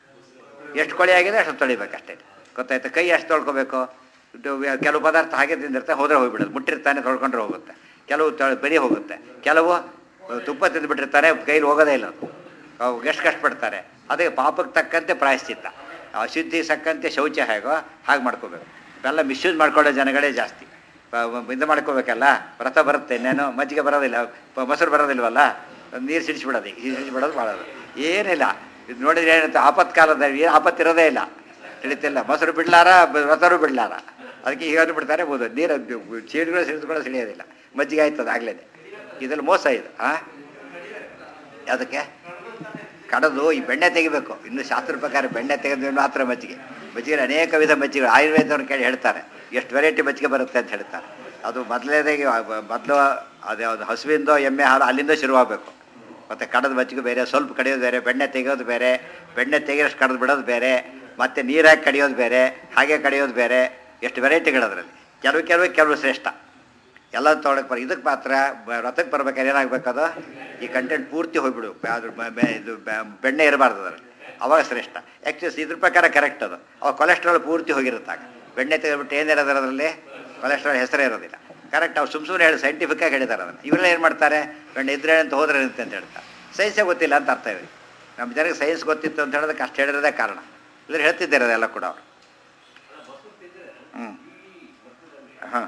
ಎಷ್ಟು ಕೊಳೆ ಆಗಿದೆ ಅಷ್ಟು ತೊಳಿಬೇಕು ಅಷ್ಟೇ ಗೊತ್ತಾಯ್ತಾ ಕೈ ಎಷ್ಟು ತೊಳ್ಕೊಬೇಕು ಇದು ವ್ಯ- ಕೆಲವು ಪದಾರ್ಥ ಹಾಗೆ ತಿಂದಿರ್ತಾರೆ ಹೋದ್ರೆ ಹೋಗ್ಬಿಡೋದು ಮುಟ್ಟಿರ್ತಾನೆ ತೊಳ್ಕೊಂಡ್ರೆ ಹೋಗುತ್ತೆ ಕೆಲವು ತ ಬರಿ ಹೋಗುತ್ತೆ ಕೆಲವು ತುಪ್ಪ ತಿಂದುಬಿಟ್ಟಿರ್ತಾರೆ ಕೈಲಿ ಹೋಗೋದೇ ಇಲ್ಲ ಅದು ಅವು ಎಷ್ಟು ಕಷ್ಟಪಡ್ತಾರೆ ಅದಕ್ಕೆ ಪಾಪಕ್ಕೆ ತಕ್ಕಂತೆ ಪ್ರಾಯಶ್ಚಿತ್ತ ಅಶುದ್ಧಿ ತಕ್ಕಂತೆ ಶೌಚ ಹೇಗೋ ಹಾಗೆ ಮಾಡ್ಕೋಬೇಕು ಇವೆಲ್ಲ ಮಿಸ್ಯೂಸ್ ಮಾಡ್ಕೊಳ್ಳೋ ಜನಗಳೇ ಜಾಸ್ತಿ ಪ- ಮ- ಇದು ಮಾಡ್ಕೋಬೇಕಲ್ಲ ವ್ರತ ಬರುತ್ತೆ ಇನ್ನೇನು ಮಜ್ಜಿಗೆ ಬರೋದಿಲ್ಲ ಪ- ಮೊಸರು ಬರೋದಿಲ್ವಲ್ಲ ನೀರು ಸಿಡಿಸ್ಬಿಡೋದು ಈಗ ಸಿಡಿಸ್ಬಿಡೋದು ಮಾಡೋದು ಏನಿಲ್ಲ ಇದು ನೋಡಿದ್ರೆ ಏನಂತ ಆಪತ್ಕಾಲದಲ್ಲಿ ಏನು ಆಪತ್ತಿರೋದೇ ಇಲ್ಲ ತಿಳಿತಿಲ್ಲ ಮೊಸರು ಬಿಡ್ಲಾರ ಬ- ವ್ರತರು ಬಿಡ್ಲಾರ ಅದಕ್ಕೆ ಈಗ ಬಿಡ್ತಾರೆ ಬೋದು ನೀರು ಚೀಡುಗಳು ಸಿಡಿಸ್ಕೊಳ್ಳೋ ಸಿಡಿಯೋದಿಲ್ಲ ಮಜ್ಜಿಗೆ ಆಯ್ತದ ಆಗ್ಲೇ ಇದ್ರಲ್ಲಿ ಮೋಸ ಇದು ಹಾಂ ಅದಕ್ಕೆ ಕಡದು ಈ ಬೆಣ್ಣೆ ತೆಗಿಬೇಕು ಇನ್ನು ಶಾಸ್ತ್ರ ಪ್ರಕಾರ ಬೆಣ್ಣೆ ತೆಗೆದ್ರೆ ಮಾತ್ರ ಮಜ್ಜಿಗೆ ಮಜ್ಜಿಗೆ ಅನೇಕ ವಿಧ ಮಜ್ಜಿಗೆ ಆಯುರ್ವೇದವ್ರು ಕೇಳಿ ಹೇಳ್ತಾರೆ ಎಷ್ಟು ವೆರೈಟಿ ಮಜ್ಜಿಗೆ ಬರುತ್ತೆ ಅಂತ ಹೇಳ್ತಾರೆ ಅದು ಮೊದಲೇದಾಗಿ ಮೊದಲು ಅದು ಯಾವುದು ಹಸುವಿಂದೋ ಎಮ್ಮೆ ಹಾಲು ಅಲ್ಲಿಂದ ಶುರುವಾಗಬೇಕು ಮತ್ತು ಕಡದ ಮಜ್ಜಿಗೆ ಬೇರೆ ಸ್ವಲ್ಪ ಕಡಿಯೋದು ಬೇರೆ ಬೆಣ್ಣೆ ತೆಗೆಯೋದು ಬೇರೆ ಬೆಣ್ಣೆ ತೆಗೆಯೋಷ್ಟು ಕಡ್ದು ಬಿಡೋದು ಬೇರೆ ಮತ್ತು ನೀರಾಗಿ ಕಡಿಯೋದು ಬೇರೆ ಹಾಗೆ ಕಡಿಯೋದು ಬೇರೆ ಎಷ್ಟು ವೆರೈಟಿಗಳು ಅದರಲ್ಲಿ ಕೆಲವು ಕೆಲವು ಕೆಲವು ಶ್ರೇಷ್ಠ ಎಲ್ಲ ತೊಗೊಳಕ್ಕೆ ಬರ ಇದಕ್ಕೆ ಮಾತ್ರ ಬ- ವ್ರತಕ್ಕೆ ಬರ್ಬೇಕಾದ್ರೆ ಏನಾಗಬೇಕದು ಈ ಕಂಟೆಂಟ್ ಪೂರ್ತಿ ಹೋಗ್ಬಿಡು ಬ- ಅದ್ರ ಬ- ಬೆ- ಇದು ಬೆ- ಬೆಣ್ಣೆ ಇರಬಾರ್ದು ಅದರಲ್ಲಿ ಅವಾಗ ಶ್ರೇಷ್ಠ ಆ್ಯಕ್ಚುಲಿ ಇದ್ರ ಪ್ರಕಾರ ಕರೆಕ್ಟ್ ಅದು ಅವಾಗ ಕೊಲೆಸ್ಟ್ರಾಲ್ ಪೂರ್ತಿ ಹೋಗಿರುತ್ತಾಗ ಬೆಣ್ಣೆ ತೆಗೆದ್ಬಿಟ್ಟು ಏನಿರೋದು ಅದರಲ್ಲಿ ಕೊಲೆಸ್ಟ್ರಾಲ್ ಹೆಸರೇ ಇರೋದಿಲ್ಲ ಕರೆಕ್ಟ್ ಅವ್ರು ಸುಮ್ ಸುಮ್ಮನೆ ಹೇಳಿ ಸೈಂಟಿಫಿಕ್ಕಾಗಿ ಹೇಳಿದ್ದಾರೆ ಅದನ್ನು ಇವರೆಲ್ಲ ಏನು ಮಾಡ್ತಾರೆ ಬೆಣ್ಣೆ ಇದ್ರೆ ಅಂತ ಹೋದ್ರೆ ಅಂತ ಅಂತ ಹೇಳ್ತಾರೆ ಸೈನ್ಸೇ ಗೊತ್ತಿಲ್ಲ ಅಂತ ಅರ್ಥ ಇದೆ ನಮ್ಮ ಜನಕ್ಕೆ ಸೈನ್ಸ್ ಗೊತ್ತಿತ್ತು ಅಂತ ಹೇಳೋದಕ್ಕೆ ಅಷ್ಟು ಹೇಳಿರೋದೇ ಕಾರಣ ಇಲ್ಲದ್ರೆ ಹೇಳ್ತಿದ್ದಾರೆ ಅದೆಲ್ಲ ಕೂಡ ಅವರು ಹ್ಞೂ ಹಾಂ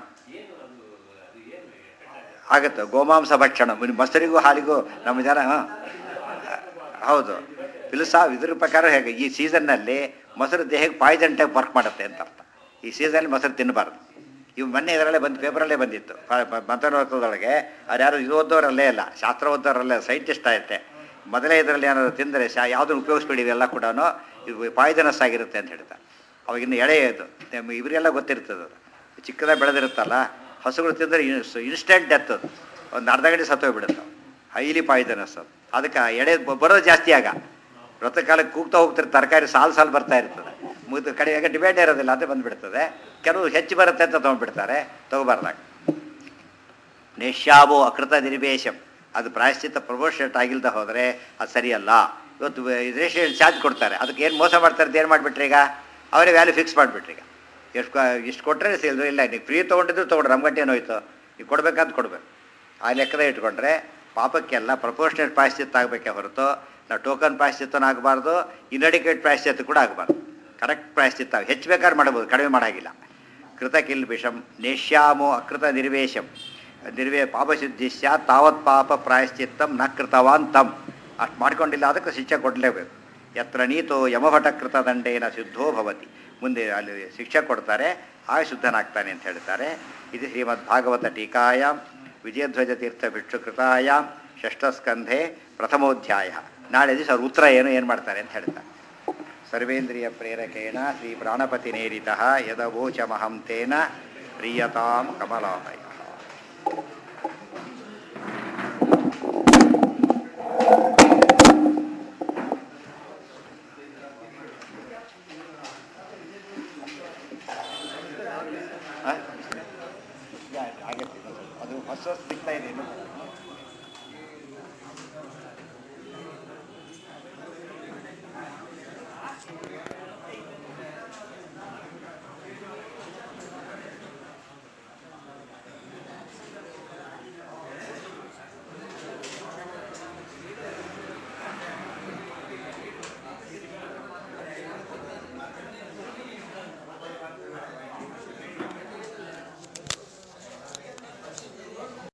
ಆಗುತ್ತೆ ಗೋಮಾಂಸ ಭಕ್ಷಣ ಇನ್ನು ಮೊಸರಿಗೂ ಹಾಲಿಗೂ ನಮ್ಮ ಜನ ಹಾಂ ಹೌದು ಫಿಲಸಾ ಇದ್ರ ಪ್ರಕಾರ ಹೇಗೆ ಈ ಸೀಸನ್ನಲ್ಲಿ ಮೊಸರು ದೇಹಕ್ಕೆ ಪಾಯ್ಸನ್ ಟೈಪ್ ವರ್ಕ್ ಮಾಡುತ್ತೆ ಅಂತ ಅರ್ಥ ಈ ಸೀಸನಲ್ಲಿ ಮೊಸರು ತಿನ್ನಬಾರ್ದು ಇವು ಮೊನ್ನೆ ಇದರಲ್ಲೇ ಬಂದು ಪೇಪರಲ್ಲೇ ಬಂದಿತ್ತು ಮಂತ್ರನೋತ್ಸವದೊಳಗೆ ಅವ್ರು ಯಾರು ಇದು ಓದೋರಲ್ಲೇ ಇಲ್ಲ ಶಾಸ್ತ್ರ ಓದೋರಲ್ಲೇ ಸೈಂಟಿಸ್ಟ್ ಆಯ್ತೆ ಮೊದಲೇ ಇದರಲ್ಲಿ ಏನಾದ್ರು ತಿಂದರೆ ಶಾ ಯಾವುದನ್ನು ಉಪಯೋಗಿಸ್ಬೇಡಿ ಇವೆಲ್ಲ ಕೂಡ ಇದು ಪಾಯ್ಸನಸ್ ಆಗಿರುತ್ತೆ ಅಂತ ಹೇಳ್ತಾರೆ ಅವಾಗಿನ್ನು ಎಳೆ ಇದು ನಮ್ಮ ಇವರಿಗೆಲ್ಲ ಗೊತ್ತಿರ್ತದೆ ಅದು ಚಿಕ್ಕದಾಗಿ ಬೆಳೆದಿರುತ್ತಲ್ಲ ಹಸುಗಳು ತಿಂದರೆ ಇನ್ಸ್ಟೆಂಟ್ ಡೆತ್ ಅದು ಒಂದು ಅರ್ಧ ಗಂಟೆ ಸತ್ತೋಗ್ಬಿಡುತ್ತೆ ಹೈಲಿ ಪಾಯ್ಸನಸ್ ಅದು ಅದಕ್ಕೆ ಆ ಎಡೆ ಬ- ಬರೋದು ಜಾಸ್ತಿ ಆಗ ವ್ರತಕಾಲಕ್ಕೆ ಕೂಗ್ತಾ ಹೋಗ್ತಾರೆ ತರಕಾರಿ ಸಾಲು ಸಾಲು ಬರ್ತಾ ಇರ್ತದೆ ಮುಗಿದು ಕಡೆಯಾಗ ಡಿಬೇಟ್ ಇರೋದಿಲ್ಲ ಅಂತ ಬಂದುಬಿಡ್ತದೆ ಕೆಲವು ಹೆಚ್ಚು ಬರುತ್ತೆ ಅಂತ ತೊಗೊಂಡ್ಬಿಡ್ತಾರೆ ತೊಗೋಬಾರ್ದಾಗ ನಿಶ್ಯಾಬೋ ಅಕೃತ ನಿರ್ವೇಶಂ ಅದು ಪ್ರಾಯಶ್ಚಿತ್ತ ಪ್ರಮೋಷನ್ ಆಗಿಲ್ದ ಹೋದರೆ ಅದು ಸರಿಯಲ್ಲ ಇವತ್ತು ರಿಜಿಸ್ಟ್ರೇಷನ್ ಚಾರ್ಜ್ ಕೊಡ್ತಾರೆ ಅದಕ್ಕೆ ಏನು ಮೋಸ ಮಾಡ್ತಾರೆ ಅಂತ ಏನು ಮಾಡಿಬಿಟ್ರಿ ಈಗ ಅವರೇ ವ್ಯಾಲ್ಯೂ ಫಿಕ್ಸ್ ಮಾಡಿಬಿಟ್ರಿ ಈಗ ಎಷ್ಟು ಇಷ್ಟು ಕೊಟ್ಟರೆ ಸೇಲ್ದು ಇಲ್ಲ ನೀವು ಫ್ರೀ ತೊಗೊಂಡಿದ್ರು ತೊಗೊಂಡ್ರೆ ನಮ್ಗಂಟೆ ಏನೋಯ್ತು ನೀವು ಕೊಡ್ಬೇಕಂತ ಕೊಡ್ಬೇಕು ಆ ಲೆಕ್ಕದ ಇಟ್ಕೊಂಡ್ರೆ ಪಾಪಕ್ಕೆಲ್ಲ ಪ್ರಪೋರ್ಷನೇಟ್ ಪ್ರಾಯಶ್ಚಿತ್ತ ಆಗಬೇಕೇ ಹೊರತು ನಾವು ಟೋಕನ್ ಪ್ರಾಯಶ್ಚಿತ್ತನೂ ಆಗಬಾರ್ದು ಇನ್ಅಡಿಕೇಟ್ ಪ್ರಾಯಶ್ಚಿತ್ತ ಕೂಡ ಆಗಬಾರ್ದು ಕರೆಕ್ಟ್ ಪ್ರಾಯಶ್ಚಿತ್ತ ಹೆಚ್ಚು ಬೇಕಾದ್ರೆ ಮಾಡ್ಬೋದು ಕಡಿಮೆ ಮಾಡಾಗಿಲ್ಲ ಕೃತ ಕಿಲ್ಬಿಷಂ ನೇಷ್ಯಾಮೋ ಅಕೃತ ನಿರ್ವೇಶಂ ನಿರ್ವೇ ಪಾಪಶುದ್ಧಿ ಸ್ಯಾತ್ ತಾವತ್ ಪಾಪ ಪ್ರಾಯಶ್ಚಿತ್ತಂ ನ ಕೃತವಾನ್ ತಮ್ ಅಷ್ಟು ಮಾಡ್ಕೊಂಡಿಲ್ಲ ಅದಕ್ಕೆ ಶಿಕ್ಷೆ ಕೊಡಲೇಬೇಕು ಯತ್ರ ನೀತೋ ಯಮಭಟ ಕೃತ ದಂಡೇನ ಶುದ್ಧೋ ಭವತಿ ಮುಂದೆ ಅಲ್ಲಿ ಶಿಕ್ಷೆ ಕೊಡ್ತಾರೆ ಆಗ ಶುದ್ಧನಾಗ್ತಾನೆ ಅಂತ ಹೇಳ್ತಾರೆ ಇದು ಶ್ರೀಮದ್ ಭಾಗವತ ಟೀಕಾಯಾಮ್ ವಿಜಯಧ್ವಜ ತೀರ್ಥ ಭಿಕ್ಷುಕೃತಾಯಾಮ್ ಷಷ್ಠಸ್ಕಂಧೆ ಪ್ರಥಮೋಧ್ಯಾಯ ನಾಳೆ ದಿವಸ ಅವ್ರ ಉತ್ತರ ಏನು ಏನು ಮಾಡ್ತಾರೆ ಅಂತ ಹೇಳ್ತಾರೆ ಸರ್ವೇಂದ್ರಿಯ ಪ್ರೇರಕೇಣ ಶ್ರೀ ಪ್ರಾಣಪತಿ ನೇರಿತ ಯದವೋಚಮಹಂ ತೇನ ಪ್ರೀಯತಾಂ ಕಮಲಾಲಯ